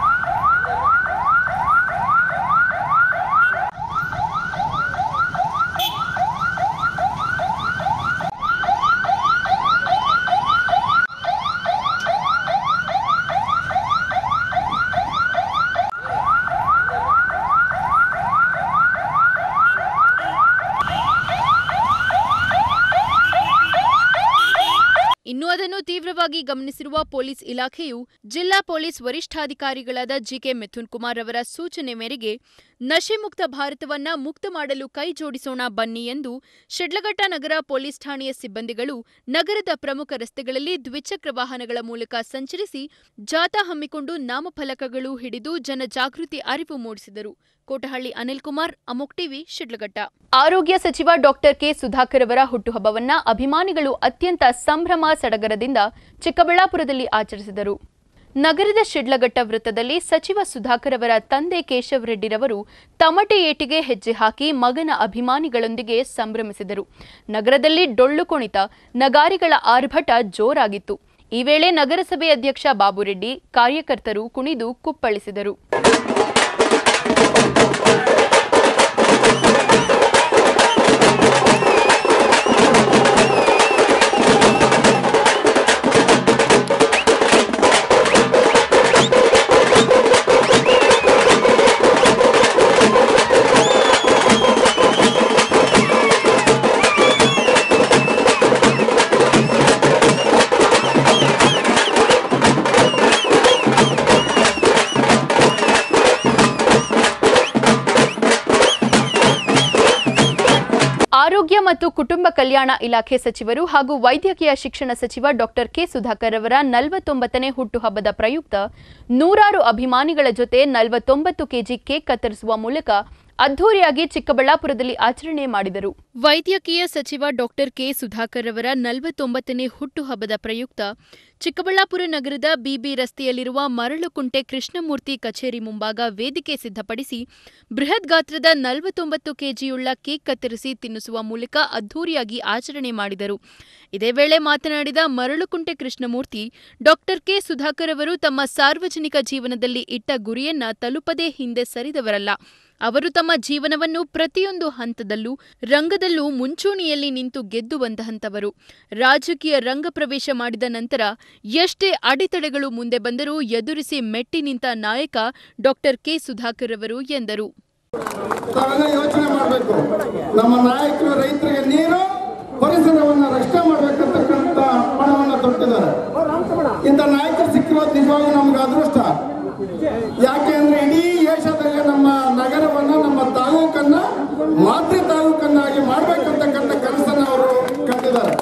ಇನ್ನು ಅದನ್ನು ತೀವ್ರವಾಗಿ ಗಮನಿಸಿರುವ ಪೊಲೀಸ್ ಇಲಾಖೆಯು ಜಿಲ್ಲಾ ಪೊಲೀಸ್ ವರಿಷ್ಠಾಧಿಕಾರಿಗಳಾದ ಜಿಕೆ ಮಿಥುನ್ ಕುಮಾರ್ ಅವರ ಸೂಚನೆ ಮೇರೆಗೆ ನಶೆ ಮುಕ್ತ ಭಾರತವನ್ನ ಮುಕ್ತ ಮಾಡಲು ಕೈ ಜೋಡಿಸೋಣ ಬನ್ನಿ ಎಂದು ಶಿಡ್ಲಘಟ್ಟ ನಗರ ಪೊಲೀಸ್ ಠಾಣೆಯ ಸಿಬ್ಬಂದಿಗಳು ನಗರದ ಪ್ರಮುಖ ರಸ್ತೆಗಳಲ್ಲಿ ದ್ವಿಚಕ್ರ ವಾಹನಗಳ ಮೂಲಕ ಸಂಚರಿಸಿ ಜಾಥಾ ಹಮ್ಮಿಕೊಂಡು ನಾಮಫಲಕಗಳು ಹಿಡಿದು ಜನಜಾಗೃತಿ ಅರಿವು ಮೂಡಿಸಿದರು ಕೋಟಹಳ್ಳಿ ಅನಿಲ್ ಕುಮಾರ್ ಅಮೋಕ್ ಟಿವಿ ಶಿಡ್ಲಘಟ್ಟ ಆರೋಗ್ಯ ಸಚಿವ ಡಾಕ್ಟರ್ ಕೆ ಸುಧಾಕರ್ ಅವರ ಹುಟ್ಟುಹಬ್ಬವನ್ನ ಅಭಿಮಾನಿಗಳು ಅತ್ಯಂತ ಸಂಭ್ರಮ ಸಡಗರದಿಂದ ಚಿಕ್ಕಬಳ್ಳಾಪುರದಲ್ಲಿ ಆಚರಿಸಿದರು ನಗರದ ಶಿಡ್ಲಘಟ್ಟ ವೃತ್ತದಲ್ಲಿ ಸಚಿವ ಸುಧಾಕರ್ ಅವರ ತಂದೆ ಕೇಶವ್ ರೆಡ್ಡಿರವರು ತಮಟೆ ಏಟಿಗೆ ಹೆಜ್ಜೆ ಹಾಕಿ ಮಗನ ಅಭಿಮಾನಿಗಳೊಂದಿಗೆ ಸಂಭ್ರಮಿಸಿದರು ನಗರದಲ್ಲಿ ಡೊಳ್ಳು ಕುಣಿತ ನಗಾರಿಗಳ ಆರ್ಭಟ ಜೋರಾಗಿತ್ತು ಈ ವೇಳೆ ನಗರಸಭೆ ಅಧ್ಯಕ್ಷ ಬಾಬುರೆಡ್ಡಿ ಕಾರ್ಯಕರ್ತರು ಕುಣಿದು ಕುಪ್ಪಳಿಸಿದರು ಆರೋಗ್ಯ ಮತ್ತು ಕುಟುಂಬ ಕಲ್ಯಾಣ ಇಲಾಖೆ ಸಚಿವರು ಹಾಗೂ ವೈದ್ಯಕೀಯ ಶಿಕ್ಷಣ ಸಚಿವ ಡಾಕ್ಟರ್ ಕೆ ಸುಧಾಕರ್ ಅವರ ನಲವತ್ತೊಂಬತ್ತನೇ ಹುಟ್ಟುಹಬ್ಬದ ಪ್ರಯುಕ್ತ ನೂರಾರು ಅಭಿಮಾನಿಗಳ ಜೊತೆ ನಲವತ್ತೊಂಬತ್ತು ಕೆಜಿ ಕೇಕ್ ಕತ್ತರಿಸುವ ಮೂಲಕ ಅದ್ದೂರಿಯಾಗಿ ಚಿಕ್ಕಬಳ್ಳಾಪುರದಲ್ಲಿ ಆಚರಣೆ ಮಾಡಿದರು ವೈದ್ಯಕೀಯ ಸಚಿವ ಡಾಕ್ಟರ್ ಕೆ ಸುಧಾಕರ್ ಅವರ ನಲವತ್ತೊಂಬತ್ತನೇ ಹುಟ್ಟುಹಬ್ಬದ ಪ್ರಯುಕ್ತ ಚಿಕ್ಕಬಳ್ಳಾಪುರ ನಗರದ ಬಿಬಿ ರಸ್ತೆಯಲ್ಲಿರುವ ಮರಳುಕುಂಟೆ ಕೃಷ್ಣಮೂರ್ತಿ ಕಚೇರಿ ಮುಂಭಾಗ ವೇದಿಕೆ ಸಿದ್ಧಪಡಿಸಿ ಬೃಹತ್ ಗಾತ್ರದ ನಲವತ್ತೊಂಬತ್ತು ಕೆಜಿಯುಳ್ಳ ಕೇಕ್ ಕತ್ತರಿಸಿ ತಿನ್ನಿಸುವ ಮೂಲಕ ಅದ್ದೂರಿಯಾಗಿ ಆಚರಣೆ ಮಾಡಿದರು ಇದೇ ವೇಳೆ ಮಾತನಾಡಿದ ಮರಳುಕುಂಟೆ ಕೃಷ್ಣಮೂರ್ತಿ ಡಾಕ್ಟರ್ ಕೆ ಸುಧಾಕರ್ ಅವರು ತಮ್ಮ ಸಾರ್ವಜನಿಕ ಜೀವನದಲ್ಲಿ ಇಟ್ಟ ಗುರಿಯನ್ನ ತಲುಪದೇ ಹಿಂದೆ ಸರಿದವರಲ್ಲ ಅವರು ತಮ್ಮ ಜೀವನವನ್ನು ಪ್ರತಿಯೊಂದು ಹಂತದಲ್ಲೂ ರಂಗದಲ್ಲೂ ಮುಂಚೂಣಿಯಲ್ಲಿ ನಿಂತು ಗೆದ್ದು ಬಂದಹಂತವರು ರಾಜಕೀಯ ರಂಗ ಪ್ರವೇಶ ಮಾಡಿದ ನಂತರ ಎಷ್ಟೇ ಅಡೆತಡೆಗಳು ಮುಂದೆ ಬಂದರೂ ಎದುರಿಸಿ ಮೆಟ್ಟಿ ನಿಂತ ನಾಯಕ ಡಾಕ್ಟರ್ ಕೆ ಸುಧಾಕರ್ ಅವರು ಎಂದರು ತಾವೆಲ್ಲ ಯೋಚನೆ ಮಾಡಬೇಕು ನಮ್ಮ ನಾಯಕರು ರೈತರಿಗೆ ನೀರು ಪರಿಸರವನ್ನು ರಕ್ಷಣೆ ಮಾಡ್ಬೇಕಂತಕ್ಕಂಥ ಪಣವನ್ನು ತೊಟ್ಟಿದ್ದಾರೆ ಇಂಥ ನಾಯಕರು ಸಿಕ್ಕಿರೋದು ನಿಜವಾಗಿ ನಮ್ಗೆ ಅದೃಷ್ಟ ಯಾಕೆ ಅಂದ್ರೆ ಇಡೀ ದೇಶದಲ್ಲಿ ನಮ್ಮ ನಗರವನ್ನ ನಮ್ಮ ತಾಲೂಕನ್ನ ಮಾತೃ ತಾಲೂಕನ್ನಾಗಿ ಮಾಡ್ಬೇಕಂತಕ್ಕಂಥ ಕನಸನ್ನ ಅವರು ಕಂಡಿದ್ದಾರೆ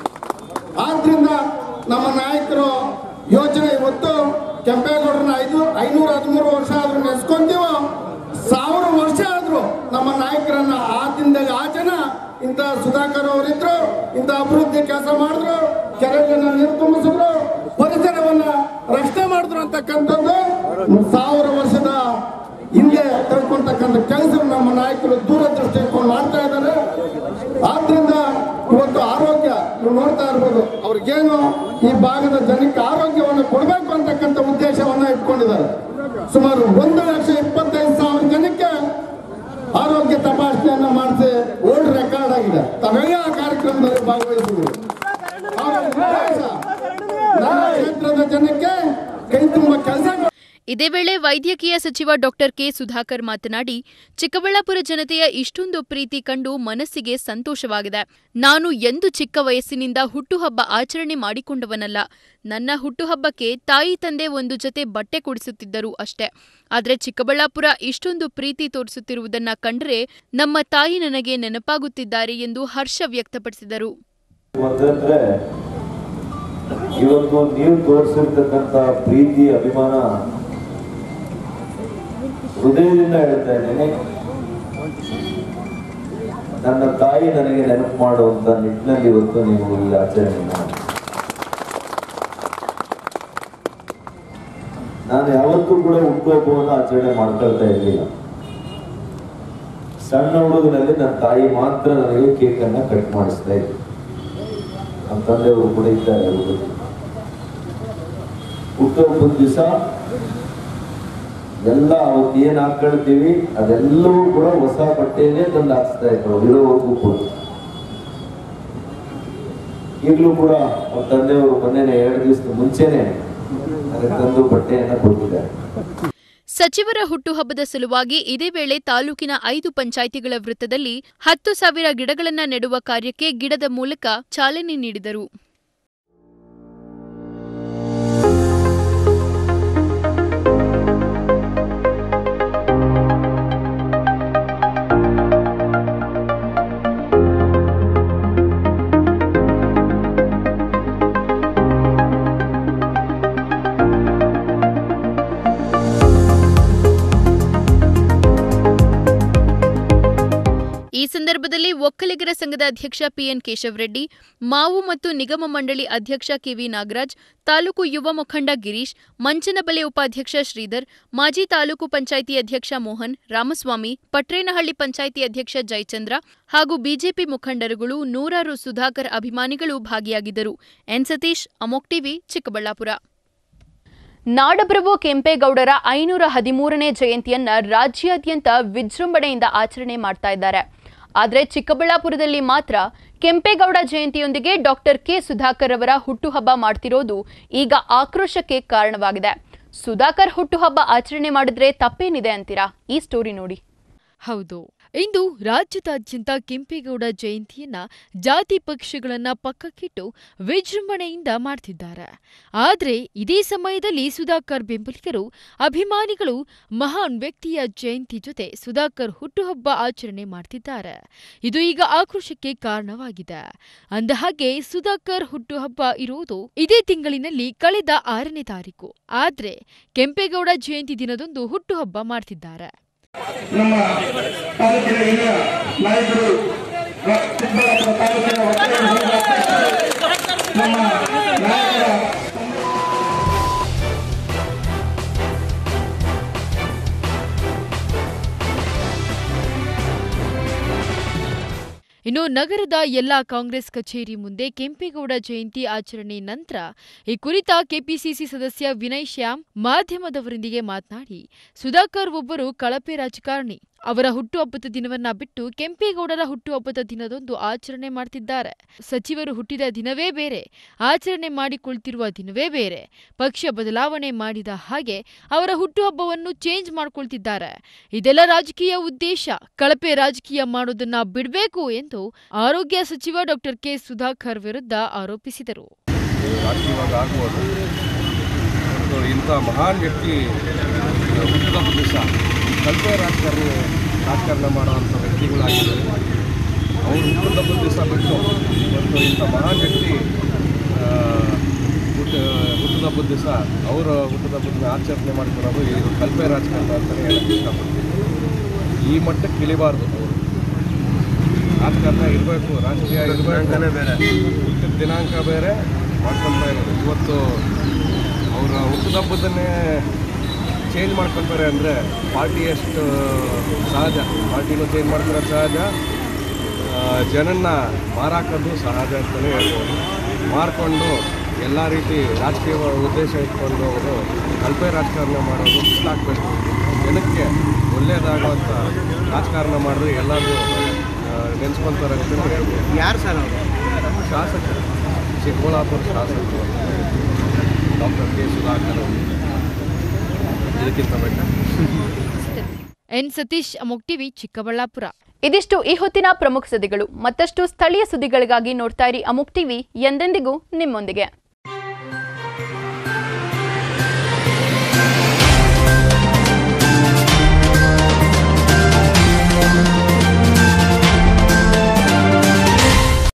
ಆದ್ರಿಂದ ನಮ್ಮ ನಾಯಕರು ಯೋಚನೆ ಇವತ್ತು ಕೆಂಪೇಗೌಡರನ್ನ ಐದು ಐನೂರ ಹದಿಮೂರು ವರ್ಷ ಆದ್ರೂ ನೆನೆಸ್ಕೊಂತೀವೋ ಸಾವಿರ ವರ್ಷ ಆದ್ರೂ ನಮ್ಮ ನಾಯಕರನ್ನ ಆ ದಿನದಲ್ಲಿ ಆ ಜನ ಇಂಥ ಸುಧಾಕರ್ ಅವರಿದ್ರು ಇಂಥ ಅಭಿವೃದ್ಧಿ ಕೆಲಸ ಮಾಡಿದ್ರು ಕೆರೆಗಳನ್ನ ನೀರು ತುಂಬಿಸಿದ್ರು ಪರಿಸರವನ್ನ ರಕ್ಷಣೆ ಮಾಡಿದ್ರು ಅಂತಕ್ಕಂಥದ್ದು ಸಾವಿರ ವರ್ಷದ ಹಿಂದೆ ತಿಳ್ಕೊಂತಕ್ಕಂಥ ಕೆಲಸ ನಮ್ಮ ನಾಯಕರು ದೂರದೃಷ್ಟಿ ಇಟ್ಕೊಂಡು ಮಾಡ್ತಾ ಇದ್ದಾರೆ ಆದ್ರಿಂದ ಇವತ್ತು ಆರೋಗ್ಯ ನೀವು ನೋಡ್ತಾ ಇರ್ಬೋದು ಅವ್ರಿಗೇನು ಈ ಭಾಗದ ಜನಕ್ಕೆ ಆರೋಗ್ಯವನ್ನು ಕೊಡಬೇಕು ಅಂತಕ್ಕಂಥ ಉದ್ದೇಶವನ್ನ ಇಟ್ಕೊಂಡಿದ್ದಾರೆ ಸುಮಾರು ಒಂದು ಲಕ್ಷ ಇಪ್ಪತ್ತೈದು ಸಾವಿರ ಜನಕ್ಕೆ ಆರೋಗ್ಯ ತಪಾಸಣೆಯನ್ನ ಮಾಡಿಸಿ ಓಲ್ಡ್ ರೆಕಾರ್ಡ್ ಆಗಿದೆ ತಾವೆಲ್ಲ ಆ ಕಾರ್ಯಕ್ರಮದಲ್ಲಿ ಭಾಗವಹಿಸಿದ್ರು ಅವರ ಉದ್ದೇಶ ನಮ್ಮ ಕ್ಷೇತ್ರದ ಜನಕ್ಕೆ ಕೈ ತುಂಬ ಕೆಲಸ ಇದೇ ವೇಳೆ ವೈದ್ಯಕೀಯ ಸಚಿವ ಡಾಕ್ಟರ್ ಕೆ ಸುಧಾಕರ್ ಮಾತನಾಡಿ ಚಿಕ್ಕಬಳ್ಳಾಪುರ ಜನತೆಯ ಇಷ್ಟೊಂದು ಪ್ರೀತಿ ಕಂಡು ಮನಸ್ಸಿಗೆ ಸಂತೋಷವಾಗಿದೆ ನಾನು ಎಂದು ಚಿಕ್ಕ ವಯಸ್ಸಿನಿಂದ ಹುಟ್ಟುಹಬ್ಬ ಆಚರಣೆ ಮಾಡಿಕೊಂಡವನಲ್ಲ ನನ್ನ ಹುಟ್ಟುಹಬ್ಬಕ್ಕೆ ತಾಯಿ ತಂದೆ ಒಂದು ಜೊತೆ ಬಟ್ಟೆ ಕೊಡಿಸುತ್ತಿದ್ದರು ಅಷ್ಟೇ ಆದರೆ ಚಿಕ್ಕಬಳ್ಳಾಪುರ ಇಷ್ಟೊಂದು ಪ್ರೀತಿ ತೋರಿಸುತ್ತಿರುವುದನ್ನ ಕಂಡರೆ ನಮ್ಮ ತಾಯಿ ನನಗೆ ನೆನಪಾಗುತ್ತಿದ್ದಾರೆ ಎಂದು ಹರ್ಷ ವ್ಯಕ್ತಪಡಿಸಿದರು ಅಂತಂದ್ರೆ ಇವತ್ತು ನೀವು ತೋರಿಸಿರ್ತಕ್ಕಂಥ ಪ್ರೀತಿ ಅಭಿಮಾನ ಹೃದಯದಿಂದ ಹೇಳ್ತಾ ಇದ್ದೇನೆ ನನ್ನ ತಾಯಿ ನನಗೆ ನೆನಪು ಮಾಡುವಂತ ನಿಟ್ಟಿನಲ್ಲಿ ಇವತ್ತು ನೀವು ಈ ಆಚರಣೆಯನ್ನು ಮಾಡಿ. ನಾನು ಯಾವತ್ತೂ ಕೂಡ ಹುಟ್ಟುಹಬ್ಬವನ್ನು ಆಚರಣೆ ಮಾಡ್ಕೊಳ್ತಾ ಇರಲಿಲ್ಲ ಸಣ್ಣ ಹುಡುಗನಲ್ಲಿ ನನ್ನ ತಾಯಿ ಮಾತ್ರ ನನಗೆ ಕೇಕ್ ಅನ್ನ ಕಟ್ ಮಾಡಿಸ್ತಾ ಇದ್ರು ನಮ್ಮ ತಂದೆಯವರು ಕೂಡ ಇದ್ದಾರೆ ಅವರು ಹುಟ್ಟುಹಬ್ಬದ ದಿವಸ ಎಲ್ಲ ಅವತ್ತು ಏನ್ ಹಾಕೊಳ್ತೀವಿ ಅದೆಲ್ಲವೂ ಕೂಡ ಹೊಸ ಬಟ್ಟೆಯನ್ನೇ ತಂದು ಹಾಕ್ಸ್ತಾ ಇದ್ರು ಅವ್ರು ಇರೋವರೆಗೂ ಕೂಡ ಈಗಲೂ ಕೂಡ ಅವ್ರ ತಂದೆಯವರು ಮೊನ್ನೆನೆ ಎರಡು ದಿವಸದ ಮುಂಚೆನೆ ನನಗೆ ತಂದು ಬಟ್ಟೆಯನ್ನ ಕೊಟ್ಟಿದ್ದಾರೆ ಸಚಿವರ ಹುಟ್ಟುಹಬ್ಬದ ಸಲುವಾಗಿ ಇದೇ ವೇಳೆ ತಾಲೂಕಿನ ಐದು ಪಂಚಾಯಿತಿಗಳ ವೃತ್ತದಲ್ಲಿ ಹತ್ತು ಸಾವಿರ ಗಿಡಗಳನ್ನ ನೆಡುವ ಕಾರ್ಯಕ್ಕೆ ಗಿಡದ ಮೂಲಕ ಚಾಲನೆ ನೀಡಿದರು ಈ ಸಂದರ್ಭದಲ್ಲಿ ಒಕ್ಕಲಿಗರ ಸಂಘದ ಅಧ್ಯಕ್ಷ ಪಿಎನ್ ಕೇಶವರೆಡ್ಡಿ ಮಾವು ಮತ್ತು ನಿಗಮ ಮಂಡಳಿ ಅಧ್ಯಕ್ಷ ಕೆವಿ ನಾಗರಾಜ್ ತಾಲೂಕು ಯುವ ಮುಖಂಡ ಗಿರೀಶ್ ಮಂಚನಬಲೆ ಉಪಾಧ್ಯಕ್ಷ ಶ್ರೀಧರ್ ಮಾಜಿ ತಾಲೂಕು ಪಂಚಾಯಿತಿ ಅಧ್ಯಕ್ಷ ಮೋಹನ್ ರಾಮಸ್ವಾಮಿ ಪಟ್ರೇನಹಳ್ಳಿ ಪಂಚಾಯಿತಿ ಅಧ್ಯಕ್ಷ ಜಯಚಂದ್ರ ಹಾಗೂ ಬಿಜೆಪಿ ಮುಖಂಡರುಗಳು ನೂರಾರು ಸುಧಾಕರ್ ಅಭಿಮಾನಿಗಳು ಭಾಗಿಯಾಗಿದ್ದರು ಎನ್ ಸತೀಶ್ ಅಮೋಕ್ ಟಿವಿ ಚಿಕ್ಕಬಳ್ಳಾಪುರ ನಾಡಪ್ರಭು ಕೆಂಪೇಗೌಡರ ಐನೂರ ಹದಿಮೂರನೇ ಜಯಂತಿಯನ್ನ ರಾಜ್ಯಾದ್ಯಂತ ವಿಜೃಂಭಣೆಯಿಂದ ಆಚರಣೆ ಮಾಡ್ತಾ ಇದ್ದಾರೆ ಆದರೆ ಚಿಕ್ಕಬಳ್ಳಾಪುರದಲ್ಲಿ ಮಾತ್ರ ಕೆಂಪೇಗೌಡ ಜಯಂತಿಯೊಂದಿಗೆ ಡಾಕ್ಟರ್ ಕೆ ಸುಧಾಕರ್ ಅವರ ಹುಟ್ಟುಹಬ್ಬ ಮಾಡ್ತಿರೋದು ಈಗ ಆಕ್ರೋಶಕ್ಕೆ ಕಾರಣವಾಗಿದೆ ಸುಧಾಕರ್ ಹುಟ್ಟುಹಬ್ಬ ಆಚರಣೆ ಮಾಡಿದ್ರೆ ತಪ್ಪೇನಿದೆ ಅಂತೀರಾ ಈ ಸ್ಟೋರಿ ನೋಡಿ ಹೌದು ಇಂದು ರಾಜ್ಯದಾದ್ಯಂತ ಕೆಂಪೇಗೌಡ ಜಯಂತಿಯನ್ನ ಜಾತಿ ಪಕ್ಷಗಳನ್ನ ಪಕ್ಕಕ್ಕಿಟ್ಟು ವಿಜೃಂಭಣೆಯಿಂದ ಮಾಡ್ತಿದ್ದಾರೆ ಆದರೆ ಇದೇ ಸಮಯದಲ್ಲಿ ಸುಧಾಕರ್ ಬೆಂಬಲಿಗರು ಅಭಿಮಾನಿಗಳು ಮಹಾನ್ ವ್ಯಕ್ತಿಯ ಜಯಂತಿ ಜೊತೆ ಸುಧಾಕರ್ ಹುಟ್ಟುಹಬ್ಬ ಆಚರಣೆ ಮಾಡ್ತಿದ್ದಾರೆ ಇದು ಈಗ ಆಕ್ರೋಶಕ್ಕೆ ಕಾರಣವಾಗಿದೆ ಅಂದಹಾಗೆ ಸುಧಾಕರ್ ಹುಟ್ಟುಹಬ್ಬ ಇರುವುದು ಇದೇ ತಿಂಗಳಿನಲ್ಲಿ ಕಳೆದ ಆರನೇ ತಾರೀಕು ಆದ್ರೆ ಕೆಂಪೇಗೌಡ ಜಯಂತಿ ದಿನದಂದು ಹುಟ್ಟುಹಬ್ಬ ಮಾಡ್ತಿದ್ದಾರೆ ನಮ್ಮ ತಾಲೂಕಿನ ಹಿರಿಯ ನಾಯಕರು ರ- ಚಿಕ್ಕಬಳ್ಳಾಪುರ ತಾಲೂಕಿನ ಒಕ್ಕಲಿಗರ ಸಂಘದ ಅಧ್ಯಕ್ಷರು, ನಮ್ಮ ನಾಯಕರ ಇನ್ನು ನಗರದ ಎಲ್ಲಾ ಕಾಂಗ್ರೆಸ್ ಕಚೇರಿ ಮುಂದೆ ಕೆಂಪೇಗೌಡ ಜಯಂತಿ ಆಚರಣೆ ನಂತರ ಈ ಕುರಿತ ಕೆಪಿಸಿಸಿ ಸದಸ್ಯ ವಿನಯ್ ಶ್ಯಾಮ್ ಮಾಧ್ಯಮದವರೊಂದಿಗೆ ಮಾತನಾಡಿ ಸುಧಾಕರ್ ಒಬ್ಬರು ಕಳಪೆ ರಾಜಕಾರಣಿ ಅವರ ಹುಟ್ಟುಹಬ್ಬದ ದಿನವನ್ನ ಬಿಟ್ಟು ಕೆಂಪೇಗೌಡರ ಹುಟ್ಟುಹಬ್ಬದ ದಿನದಂದು ಆಚರಣೆ ಮಾಡ್ತಿದ್ದಾರೆ ಸಚಿವರು ಹುಟ್ಟಿದ ದಿನವೇ ಬೇರೆ ಆಚರಣೆ ಮಾಡಿಕೊಳ್ತಿರುವ ದಿನವೇ ಬೇರೆ ಪಕ್ಷ ಬದಲಾವಣೆ ಮಾಡಿದ ಹಾಗೆ ಅವರ ಹುಟ್ಟುಹಬ್ಬವನ್ನು ಚೇಂಜ್ ಮಾಡ್ಕೊಳ್ತಿದ್ದಾರೆ ಇದೆಲ್ಲ ರಾಜಕೀಯ ಉದ್ದೇಶ ಕಳಪೆ ರಾಜಕೀಯ ಮಾಡೋದನ್ನ ಬಿಡಬೇಕು ಎಂದು ಆರೋಗ್ಯ ಸಚಿವ ಡಾಕ್ಟರ್ ಕೆ ಸುಧಾಕರ್ ವಿರುದ್ಧ ಆರೋಪಿಸಿದರು ರಾಜಕೀಯವಾಗಿ ಆಗ್ಬೋದು ಮತ್ತು ಇಂಥ ಮಹಾನ್ ವ್ಯಕ್ತಿ ಹುಟ್ಟಿದ ದಿವಸ ಕಲ್ಪೆ ರಾಜಕಾರಣ ರಾಜಕಾರಣ ಮಾಡುವಂಥ ವ್ಯಕ್ತಿಗಳಾಗಿದ್ದಾರೆ ಅವರು ಹುಟ್ಟಿದ ದಿವಸ ಬಿಟ್ಟು ಮತ್ತು ಇಂಥ ಮಹಾನ್ ವ್ಯಕ್ತಿ ಆ, ಹುಟ್ಟ ಹುಟ್ಟಿದಬ್ಬದ ದಿವಸ ಅವರ ಹುಟ್ಟಿದಬ್ಬದನ್ನ ಆಚರಣೆ ಮಾಡ್ಕೊಳ್ಳೋದು ಇದು ಕಲ್ಪೆ ರಾಜಕಾರಣ ಅಂತಲೇ ಹೇಳಕ್ಕೆ ಇಷ್ಟಪಡ್ತೀನಿ ಈ ಮಟ್ಟಕ್ಕೆ ಇಳಿಬಾರ್ದು ಅವರು ರಾಜಕಾರಣ ಇರಬೇಕು ರಾಜಕೀಯ ಇರಬೇಕು ಬೇರೆ ಹುಟ್ಟಿದ ದಿನಾಂಕ ಬೇರೆ ಮಾಡ್ಕೊಳ್ತಾ ಇರೋದು ಇವತ್ತು ಅವರ ಹುಟ್ಟಿದಬ್ಬದನ್ನೇ ಚೇಂಜ್ ಮಾಡ್ಕೊಳ್ತಾರೆ ಅಂದರೆ ಪಾರ್ಟಿ ಎಷ್ಟು ಸಹಜ ಪಾರ್ಟಿನೂ ಚೇಂಜ್ ಮಾಡ್ತಾರೆ ಸಹಜ ಆ, ಜನನ್ನ ಮಾರಾಕೋದು ಸಹಜ ಅಂತಲೇ ಹೇಳ್ಬೋದು ಮಾರ್ಕೊಂಡು ಎಲ್ಲ ರೀತಿ ರಾಜಕೀಯ ಉದ್ದೇಶ ಇಟ್ಕೊಂಡು ಅವರು ಕಲ್ಪೆ ರಾಜಕಾರಣ ಮಾಡೋದು ಬಿಸಿಲಾಗಬೇಕು ಜನಕ್ಕೆ ಒಳ್ಳೆಯದಾಗುವಂಥ ರಾಜಕಾರಣ ಮಾಡಿದ್ರೆ ಎಲ್ಲರೂ ನೆನೆಸ್ಕೊತಾರೆ ಅಂತ ಹೇಳ್ಬೋದು ಯಾರು ಸರ್ ಅವರು ಶಾಸಕರು ಚಿಕ್ಕಬಳ್ಳಾಪುರ ಶಾಸಕರು ಡಾಕ್ಟರ್ ಕೆ ಸುಧಾಕರ್ ಅವರು ಇದಕ್ಕಿಂತ ಬೇಕಾ ಎನ್ ಸತೀಶ್ ಅಮೋಕ್ ಟಿವಿ ಚಿಕ್ಕಬಳ್ಳಾಪುರ ಇದಿಷ್ಟು ಈ ಹೊತ್ತಿನ ಪ್ರಮುಖ ಸುದ್ದಿಗಳು ಮತ್ತಷ್ಟು ಸ್ಥಳೀಯ ಸುದ್ದಿಗಳಿಗಾಗಿ ನೋಡ್ತಾ ಇರಿ ಅಮುಕ್ ಟಿವಿ ಎಂದೆಂದಿಗೂ ನಿಮ್ಮೊಂದಿಗೆ